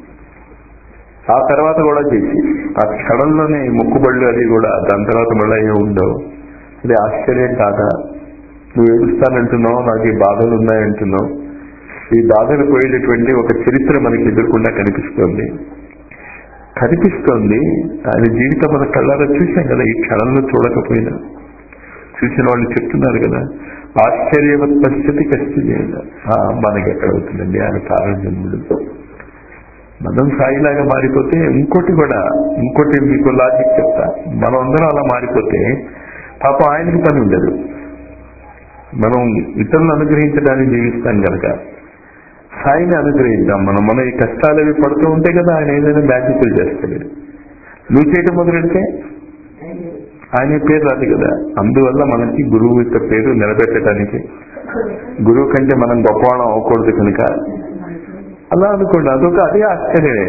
Speaker 2: ఆ తర్వాత కూడా చేసి ఆ క్షణంలోనే మొక్కుబళ్ళు అది కూడా దాని తర్వాత మళ్ళీ ఏమి ఉండవు ఇది ఆశ్చర్యం కాదా నువ్వు ఏడుస్తానంటున్నావు నాకు ఈ బాధలు ఉన్నాయంటున్నావు ఈ బాధలు పోయేటటువంటి ఒక చరిత్ర మనకి ఎదుర్కొండా కనిపిస్తోంది కనిపిస్తోంది ఆయన జీవితం మన కళ్ళారా చూశాం కదా ఈ క్షణంలో చూడకపోయినా చూసిన వాళ్ళు చెప్తున్నారు కదా ఆశ్చర్యవత్ పరిస్థితి కష్టం మనకి ఎక్కడ అవుతుందండి ఆయన కారణం జన్ముడు మనం సాయిలాగా మారిపోతే ఇంకోటి కూడా ఇంకోటి మీకు లాజిక్ చెప్తా మనం అందరం అలా మారిపోతే పాపం ఆయనకి పని ఉండదు మనం ఇతరులను అనుగ్రహించడానికి జీవిస్తాం కనుక సాయిని అనుగ్రహిద్దాం మనం మన ఈ కష్టాలు అవి పడుతూ ఉంటే కదా ఆయన ఏదైనా మ్యాజిక్లు చేస్తాడు నువ్వు చేయటం మొదలెడితే ఆయన పేరు రాదు కదా అందువల్ల మనకి గురువు యొక్క పేరు నిలబెట్టడానికి గురువు కంటే మనం గొప్పవాళ్ళం అవ్వకూడదు కనుక అలా అనుకోండి అదొక అదే ఆశ్చర్యమే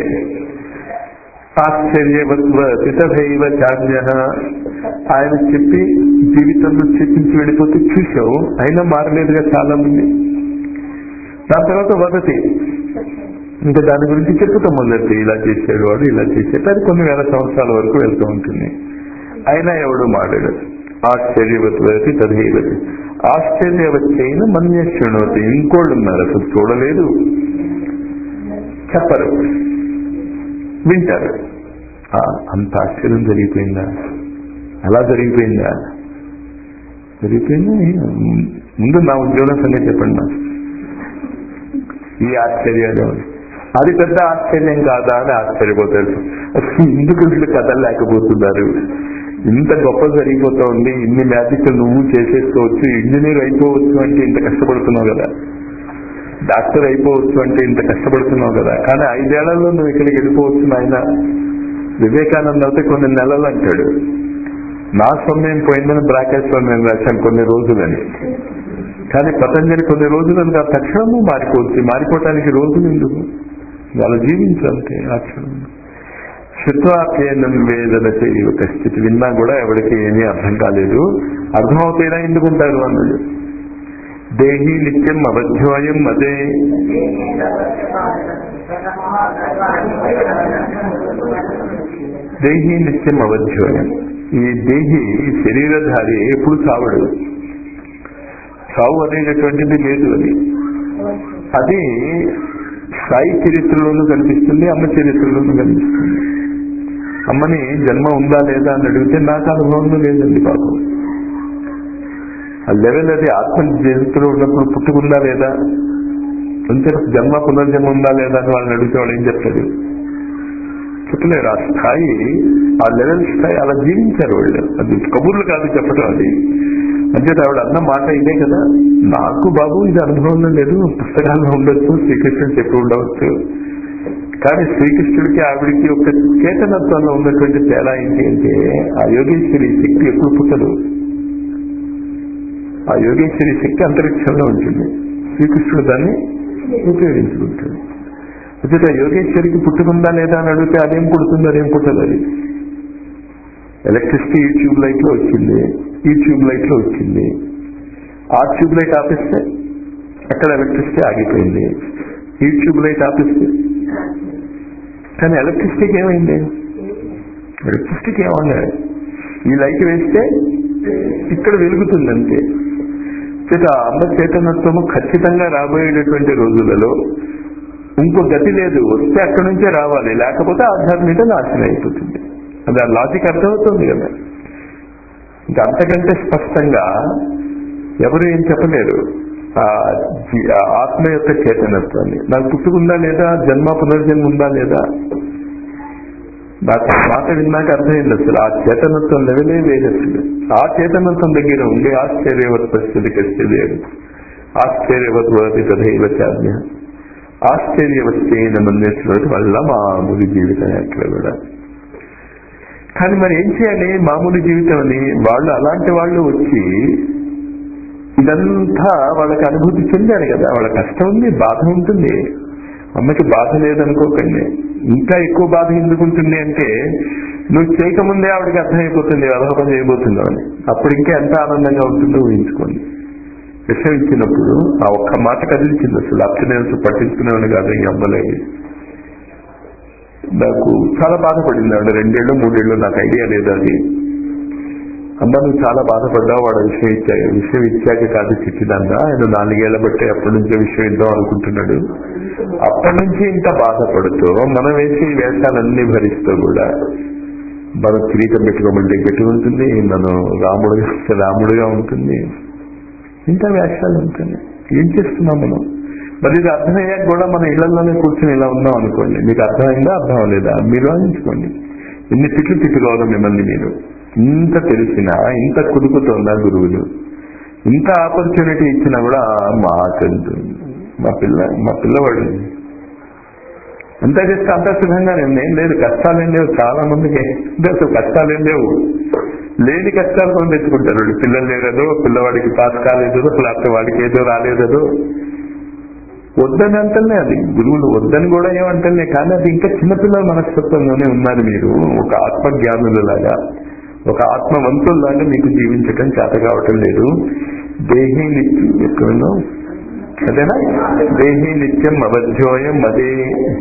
Speaker 2: ఆశ్చర్యవత్వ చార్య ఆయన చెప్పి జీవితంలో చెప్పించి వెళ్ళిపోతే చూసావు అయినా మారలేదుగా చాలా మంది దాని తర్వాత వదతి ఇంకా దాని గురించి చెప్పుతాం మొదలెట్టి ఇలా చేసాడు వాడు ఇలా చేసాడు అది కొన్ని వేల సంవత్సరాల వరకు వెళ్తూ ఉంటుంది అయినా ఎవడు మాడాడు ఆశ్చర్యవతి తదైవతి ఆశ్చర్యవచ్చైన మన్య శృణవతి ఇంకోళ్ళు ఉన్నారు అసలు చూడలేదు చెప్పరు వింటారు అంత ఆశ్చర్యం జరిగిపోయిందా అలా జరిగిపోయిందా జరిగిపోయింది ముందు నా ఉద్యోగం సంగతి చెప్పండి నాకు ఈ ఆశ్చర్యాలు అది పెద్ద ఆశ్చర్యం కాదా అని ఆశ్చర్యపోతారు అసలు ఎందుకు వీళ్ళు కదలలేకపోతున్నారు ఇంత గొప్ప జరిగిపోతా ఉంది ఇన్ని మ్యాజిక్ నువ్వు చేసేసుకోవచ్చు ఇంజనీర్ అయిపోవచ్చు అంటే ఇంత కష్టపడుతున్నావు కదా డాక్టర్ అయిపోవచ్చు అంటే ఇంత కష్టపడుతున్నావు కదా కానీ ఐదేళ్లలో నువ్వు ఇక్కడికి వెళ్ళిపోవచ్చు నాయన వివేకానంద అయితే కొన్ని నెలలు అంటాడు నా సమయం పోయిందని బ్రాకెట్స్ లో నేను రాశాను కొన్ని రోజులని కానీ పతంజలి కొన్ని రోజులను కాదు తక్షణము మారిపోవచ్చు మారిపోవటానికి రోజులు ఎందుకు వాళ్ళు జీవించాలంటే ఆ క్షణం శుత్వాప్యనం వేదన చేయి ఒక స్థితి విన్నా కూడా ఎవరికి ఏమీ అర్థం కాలేదు అర్థమవుతేనా ఎందుకుంటారు అన్నాడు దేహి నిత్యం అవధ్యోయం అదే దేహి నిత్యం అవధ్యోయం ఈ దేహి ఈ శరీరధారి ఎప్పుడు చావడు చావు అనేటటువంటిది లేదు అది అది సాయి చరిత్రలోనూ కనిపిస్తుంది అమ్మ చరిత్రలోనూ కనిపిస్తుంది అమ్మని జన్మ ఉందా లేదా అని అడిగితే నాకు అనుభవంలో లేదండి పాపం ఆ లెవెల్ అది ఆత్మ జంతువులో ఉన్నప్పుడు పుట్టుకుందా లేదా అంతే జన్మ పునర్జన్మ ఉందా లేదా అని వాళ్ళని అడిగితే వాళ్ళు ఏం చెప్తారు చెప్పలేరు ఆ స్థాయి ఆ లెవెల్ స్థాయి అలా జీవించారు వాళ్ళు అది కబుర్లు కాదు చెప్పడం అది అంటే ఆవిడ అన్న మాట ఇదే కదా నాకు బాబు ఇది అనుభవంలో లేదు పుస్తకాల్లో ఉండొచ్చు శ్రీకృష్ణుడు చెప్పి ఉండవచ్చు కానీ శ్రీకృష్ణుడికి ఆవిడికి ఒక చేతనత్వంలో ఉన్నటువంటి తేడా ఏంటి అంటే ఆ యోగేశ్వరి శక్తి ఎప్పుడు పుట్టదు ఆ యోగేశ్వరి శక్తి అంతరిక్షంలో ఉంటుంది శ్రీకృష్ణుడు దాన్ని ఉపయోగించుకుంటాడు అయితే యోగేశ్వరికి పుట్టుకుందా లేదా అని అడిగితే అదేం పుడుతుంది అదేం పుట్టదు అది ఎలక్ట్రిసిటీ ఈ ట్యూబ్ లైట్ లో వచ్చింది ఈ ట్యూబ్ లైట్ లో వచ్చింది ఆ ట్యూబ్ లైట్ ఆపిస్తే అక్కడ ఎలక్ట్రిసిటీ ఆగిపోయింది ఈ ట్యూబ్ లైట్ ఆపిస్తే కానీ ఎలక్ట్రిసిటీకి ఏమైంది ఎలక్ట్రిసిటీకి ఏమన్నా ఈ లైట్ వేస్తే ఇక్కడ వెలుగుతుంది అంతే చేత అమ్మ చేతనత్వము ఖచ్చితంగా రాబోయేటటువంటి రోజులలో ఇంకో గతి లేదు వస్తే అక్కడి నుంచే రావాలి లేకపోతే ఆధ్యాత్మిక నాశనం అయిపోతుంది అది ఆ లాజిక్ అర్థమవుతుంది కదా ఇంకా అంతకంటే స్పష్టంగా ఎవరు ఏం చెప్పలేరు ఆ జీ- ఆ ఆత్మ యొక్క చేతనత్వాన్ని నాకు పుట్టుకుందా లేదా జన్మ పునర్జన్మ ఉందా లేదా నాకు ఆ మాట విన్నాక అర్థమైంది అసలు ఆ చేతనత్వం లెవెలే వేరు అసలు ఆ చేతనత్వం దగ్గర ఉండి ఆశ్చర్యవత్ పరిస్థితి కష్టది ఆశ్చర్యవత్ వదతి తదైవ చాజ్ఞ ఆశ్చర్యవస్తైన మందేశ్వరుడు వల్ల మామూలు జీవితం ఎక్కడ కూడా కానీ మరి ఏం చేయాలి మామూలు జీవితం అని వాళ్ళు అలాంటి వాళ్ళు వచ్చి ఇదంతా వాళ్ళకి అనుభూతి చెందారు కదా వాళ్ళ కష్టం ఉంది బాధ ఉంటుంది అమ్మకి బాధ లేదనుకోకండి ఇంకా ఎక్కువ బాధ ఎందుకు ఉంటుంది అంటే నువ్వు చేయకముందే ఆవిడకి అర్థమైపోతుంది అదొక చేయబోతుందో అని అప్పుడు ఇంకా ఎంత ఆనందంగా ఉంటుందో ఊహించుకోండి విషయం ఇచ్చినప్పుడు ఆ ఒక్క మాట కదిలించింది అసలు అబ్సనెన్స్ పట్టించుకునేవాడిని కాదు ఈ అమ్మలేదు నాకు చాలా బాధపడింది ఆవిడ రెండేళ్ళు మూడేళ్ళు నాకు ఐడియా లేదు అది అమ్మ నువ్వు చాలా బాధపడ్డావు వాడు విషయం ఇచ్చాక విషయం ఇచ్చాక కాదు చిట్టిదన్నా ఆయన నాలుగేళ్ల బట్టి అప్పటి నుంచే విషయం ఇద్దాం అనుకుంటున్నాడు అప్పటి నుంచి ఇంకా బాధపడుతూ మనం వేసి ఈ వేషాలన్నీ భరిస్తూ కూడా మనం కిరీటం పెట్టుకోమని గట్టి ఉంటుంది మనం రాముడుగా వస్తే రాముడుగా ఉంటుంది ఇంకా వేషాలు ఉంటుంది ఏం చేస్తున్నాం మనం మరి ఇది అర్థమయ్యాక కూడా మన ఇళ్లలోనే కూర్చొని ఇలా ఉన్నాం అనుకోండి మీకు అర్థమైందా అర్థం అవ్వలేదా మీరు ఆలోచించుకోండి ఎన్ని తిట్లు తిట్టుకోవాలి మిమ్మల్ని మీరు ఇంత తెలిసినా ఇంత కుదుకుతోందా గురువులు ఇంత ఆపర్చునిటీ ఇచ్చినా కూడా మాకంటూ మా పిల్ల మా పిల్లవాడు అంతా చేస్తే అంతా సుఖంగానే ఉంది ఏం లేదు కష్టాలేం లేవు చాలా మందికి అంటే అసలు కష్టాలేం లేవు లేని కష్టాలు కొని తెచ్చుకుంటారు వాళ్ళు పిల్లలు లేరదో పిల్లవాడికి పాస్ కాలేదో లేకపోతే వాడికి ఏదో రాలేదో వద్దని అంటలే అది గురువులు వద్దని కూడా ఏమంటలే కానీ అది ఇంకా చిన్నపిల్లల మనస్తత్వంలోనే ఉన్నారు మీరు ఒక ఆత్మజ్ఞానులలాగా ఒక ఆత్మవంతుల్లాగా మీకు జీవించటం చేత కావటం లేదు దేహి నిత్యం ఎక్కడో అదేనా దేహి నిత్యం అవధ్యోయం అదే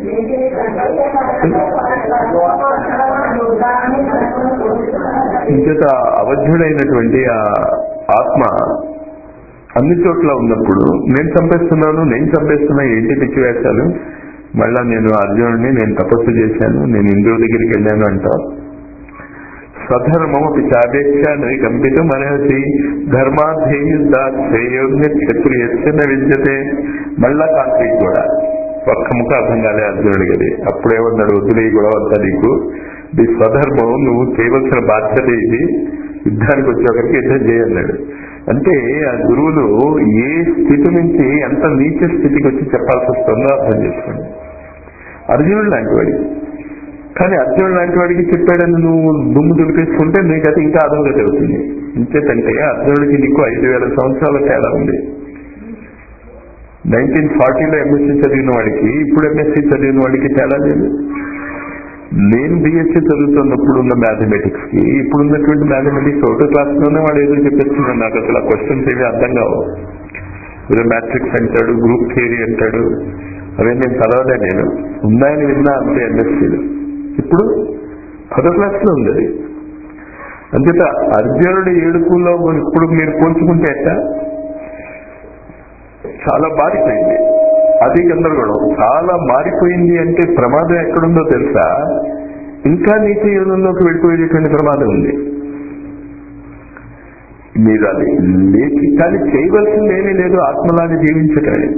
Speaker 2: ఇంచేత అవధ్యుడైనటువంటి ఆ ఆత్మ అన్ని చోట్ల ఉన్నప్పుడు నేను చంపేస్తున్నాను నేను చంపేస్తున్నా ఏంటి పిచ్చి వేషాలు మళ్ళా నేను అర్జునుడిని నేను తపస్సు చేశాను నేను ఇంద్రుడి దగ్గరికి వెళ్ళాను అంటావు స్వధర్మమపి చాపేక్ష కంపితం అర్హసి ధర్మాధేయుద్ధాశ్రేయోగ్య క్షత్రియస్య విద్యతే మళ్ళా కాంక్రీట్ కూడా ఒక్క ముఖ అర్థం కాలే అర్జునుడి గది అప్పుడేమన్నాడు వద్దులే ఈ గొడవ అంతా నీకు నీ స్వధర్మం నువ్వు చేయవలసిన బాధ్యత ఇది యుద్ధానికి వచ్చేవరికి యుద్ధం చేయన్నాడు అంటే ఆ గురువులు ఏ స్థితి నుంచి ఎంత నీచ స్థితికి వచ్చి చెప్పాల్సి వస్తుందో అర్థం చేసుకోండి అర్జునుడు లాంటి వాడి కానీ అర్జునుడు లాంటి వాడికి చెప్పాడని నువ్వు దుమ్ము దులిపేసుకుంటే నీకైతే ఇంకా అధోగతి అవుతుంది ఇంకేతంటే అర్జునుడికి నీకు ఐదు వేల సంవత్సరాల తేడా ఉంది నైన్టీన్ ఫార్టీలో ఎంఎస్సీ చదివిన వాడికి ఇప్పుడు ఎంఎస్సీ చదివిన వాడికి తేడా లేదు నేను బిఎస్సీ చదువుతున్నప్పుడు ఉన్న మ్యాథమెటిక్స్ కి ఇప్పుడు ఉన్నటువంటి మ్యాథమెటిక్స్ ఒకటో క్లాస్ లోనే వాడు ఏదో చెప్పేస్తున్నాడు నాకు అసలు ఆ క్వశ్చన్స్ ఏవి అర్థం కావు ఏదో మ్యాట్రిక్స్ అంటాడు గ్రూప్ థియరీ అంటాడు అవే నేను చదవలే నేను ఉన్నాయని విన్నా అంతే ఎంఎస్సీలు ఇప్పుడు పదో క్లాస్ లో ఉంది అది అంచేత అర్జునుడి ఏడుపులో ఇప్పుడు మీరు పోల్చుకుంటే ఎట్ట చాలా మారిపోయింది అది గందరగోళం చాలా మారిపోయింది అంటే ప్రమాదం ఎక్కడుందో తెలుసా ఇంకా నీతి యోగంలోకి వెళ్ళిపోయేటువంటి ప్రమాదం ఉంది మీరు అది లేచి కానీ చేయవలసింది ఏమీ లేదు ఆత్మలాగా జీవించటమే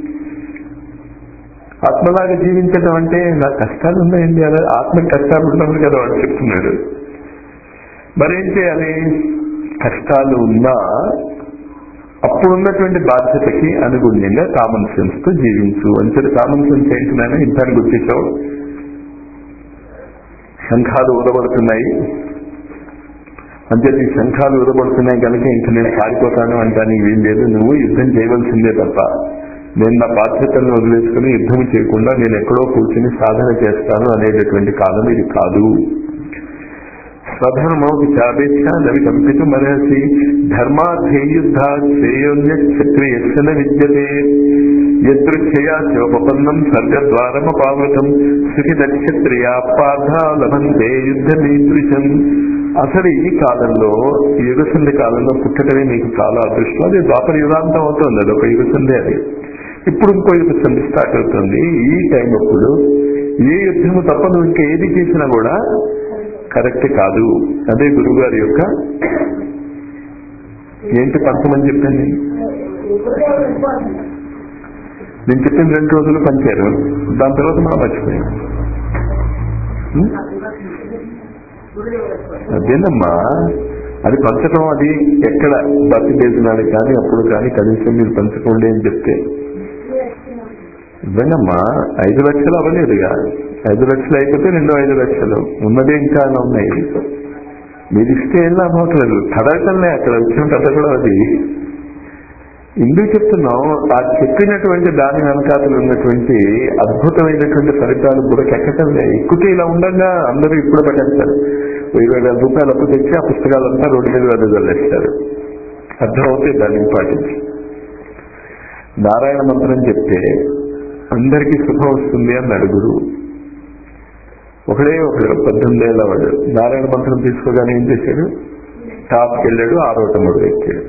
Speaker 2: ఆత్మలాగా జీవించటం అంటే నాకు కష్టాలు ఉన్నాయండి అలా ఆత్మ కష్టాలు ఉన్నప్పుడు కదా వాడు చెప్తున్నాడు మరేం చేయాలి కష్టాలు ఉన్నా అప్పుడున్నటువంటి బాధ్యతకి అనుగుణ్యంగా కామన్ సెన్స్ తో జీవించు అంతే కామన్ సెన్స్ ఏంటినైనా యుద్ధాన్ని గుర్తించావు శంఖాలు ఊరబడుతున్నాయి అంతే శంఖాలు ఊరబడుతున్నాయి కనుక ఇంక నేను పారిపోతాను అంటానికి వీలు లేదు నువ్వు యుద్ధం చేయవలసిందే తప్ప నేను నా బాధ్యతలను వదిలేసుకుని యుద్ధం చేయకుండా నేను ఎక్కడో కూర్చుని సాధన చేస్తాను అనేటటువంటి కాలం ఇది కాదు స్వధర్మౌకి చాపేక్ష నవి కంపితం అర్హసి ధర్మాధేయుద్ధ శ్రేయోన్య క్షత్రియస్యన విద్యతే యదృచ్ఛయా శివపన్నం స్వర్గద్వారమపావృతం సుఖి నక్షత్రియా పార్థ లభంతే యుద్ధ నీదృశం అసలు ఈ కాలంలో ఈ యుగసంధి కాలంలో పుట్టడమే నీకు చాలా అదృష్టం అది ద్వాపర యుగాంతం అవుతుంది అది ఒక యుగసంధి అది ఇప్పుడు ఇంకో యుద్ధ సంధి స్టార్ట్ అవుతుంది ఈ టైం అప్పుడు ఏ యుద్ధము తప్ప నువ్వు ఇంకా ఏది చేసినా కూడా కరెక్ట్ కాదు అదే గురువుగారి యొక్క ఏంటి పంచమని చెప్పండి నేను చెప్పిన రెండు రోజులు పంచారు దాని తర్వాత మనం మర్చిపోయాం ఉం? అదేనమ్మా అది పంచడం అది ఎక్కడ బర్త్డే దినానికి కానీ అప్పుడు కానీ కనీసం మీరు పంచుకోండి అని చెప్తే ఇవ్వండమ్మా ఐదు లక్షలు అవ్వలేదుగా ఐదు లక్షలు అయిపోతే రెండో ఐదు లక్షలు ఉన్నదే ఇంకా అలా ఉన్నాయి మీరు ఇస్తే ఏం లాభం అవట్లేదు కదలటంలే అక్కడ వచ్చిన కథ కూడా అది ఎందుకు చెప్తున్నాం ఆ చెప్పినటువంటి దాని వెనకాతలు ఉన్నటువంటి అద్భుతమైనటువంటి ఫలితాలు బుడకి ఎక్కటంలే ఎక్కుతే ఇలా ఉండగా అందరూ ఇప్పుడు పట్టేస్తారు ఇరవై వేల రూపాయలు అప్పు తెచ్చి ఆ పుస్తకాలంతా రోడ్డు మీద వెదజల్లేస్తారు అర్థమవుతే దాన్ని ఇంపార్టెన్స్ నారాయణ మంత్రం చెప్తే అందరికీ శుభం వస్తుంది అన్నాడు గురువు ఒకడే ఒకడు పద్దెనిమిది ఏళ్ళ వాడు నారాయణ మంత్రం తీసుకోగానే ఏం చేశాడు టాప్కి వెళ్ళాడు ఆరోట మూడు ఎక్కాడు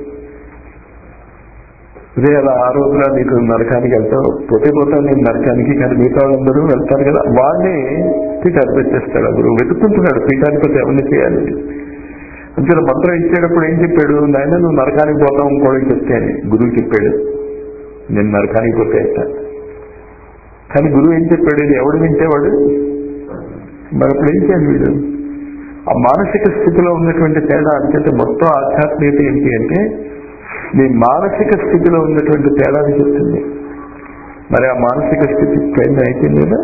Speaker 2: ఇదే అలా ఆ రోజున నీకు నరకానికి వెళ్తావు పోతే పోతావు నేను నరకానికి కానీ మిగతా వాళ్ళందరూ వెళ్తారు కదా వాడిని పీఠాన్ని పెట్టేస్తాడు అప్పుడు వెతుక్కుంటున్నాడు పీఠాధిపతి ఎవరిని చేయాలి అంతే మంత్రం ఇచ్చేటప్పుడు ఏం చెప్పాడు నాయన నువ్వు నరకానికి పోతావు ఇంకోటి చెప్తే అని గురువు చెప్పాడు నేను నరకానికి పోతే ఎట్టా కానీ గురువు ఏం చెప్పాడు ఇది ఎవడు వింటేవాడు మరి అప్పుడు ఏం చేయాలి వీడు ఆ మానసిక స్థితిలో ఉన్నటువంటి తేడా అంటే మొత్తం ఆధ్యాత్మికత ఏంటి అంటే మీ మానసిక స్థితిలో ఉన్నటువంటి తేడాని చెప్తుంది మరి ఆ మానసిక స్థితి ట్రైన్ అయిపోయింది కదా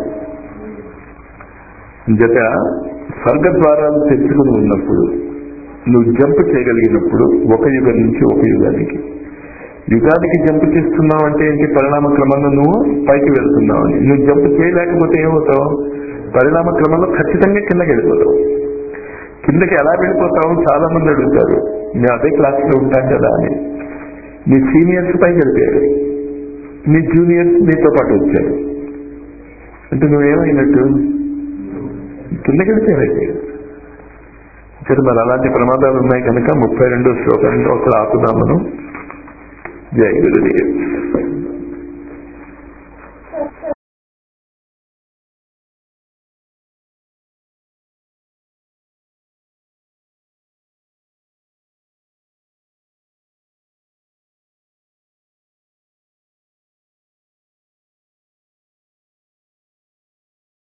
Speaker 2: జత స్వర్గ ద్వారాలు తెచ్చుకుని ఉన్నప్పుడు నువ్వు జంప్ చేయగలిగినప్పుడు ఒక యుగం నుంచి ఒక యుగానికి యుగానికి జంప్ చేస్తున్నావు అంటే ఏంటి పరిణామ క్రమంలో నువ్వు పైకి వెళ్తున్నావు అని నువ్వు జంప్ చేయలేకపోతే ఏమవుతావు పరిణామ క్రమంలో ఖచ్చితంగా కిందకి వెళ్ళిపోతావు కిందకి ఎలా వెళ్ళిపోతావు చాలా మంది అడుగుతారు మేము అదే క్లాస్ లో ఉంటాం కదా అని నీ సీనియర్స్ పైకి వెళ్ళిపోయారు నీ జూనియర్స్ నీతో పాటు వచ్చారు అంటే నువ్వేమైనట్టు కిందకి వెళ్ళిపోయారు సరే మరి అలాంటి ప్రమాదాలు ఉన్నాయి కనుక ముప్పై రెండో శ్లోకంలో ఒకరు ఆపుదాం మనం జై గురుదేవ్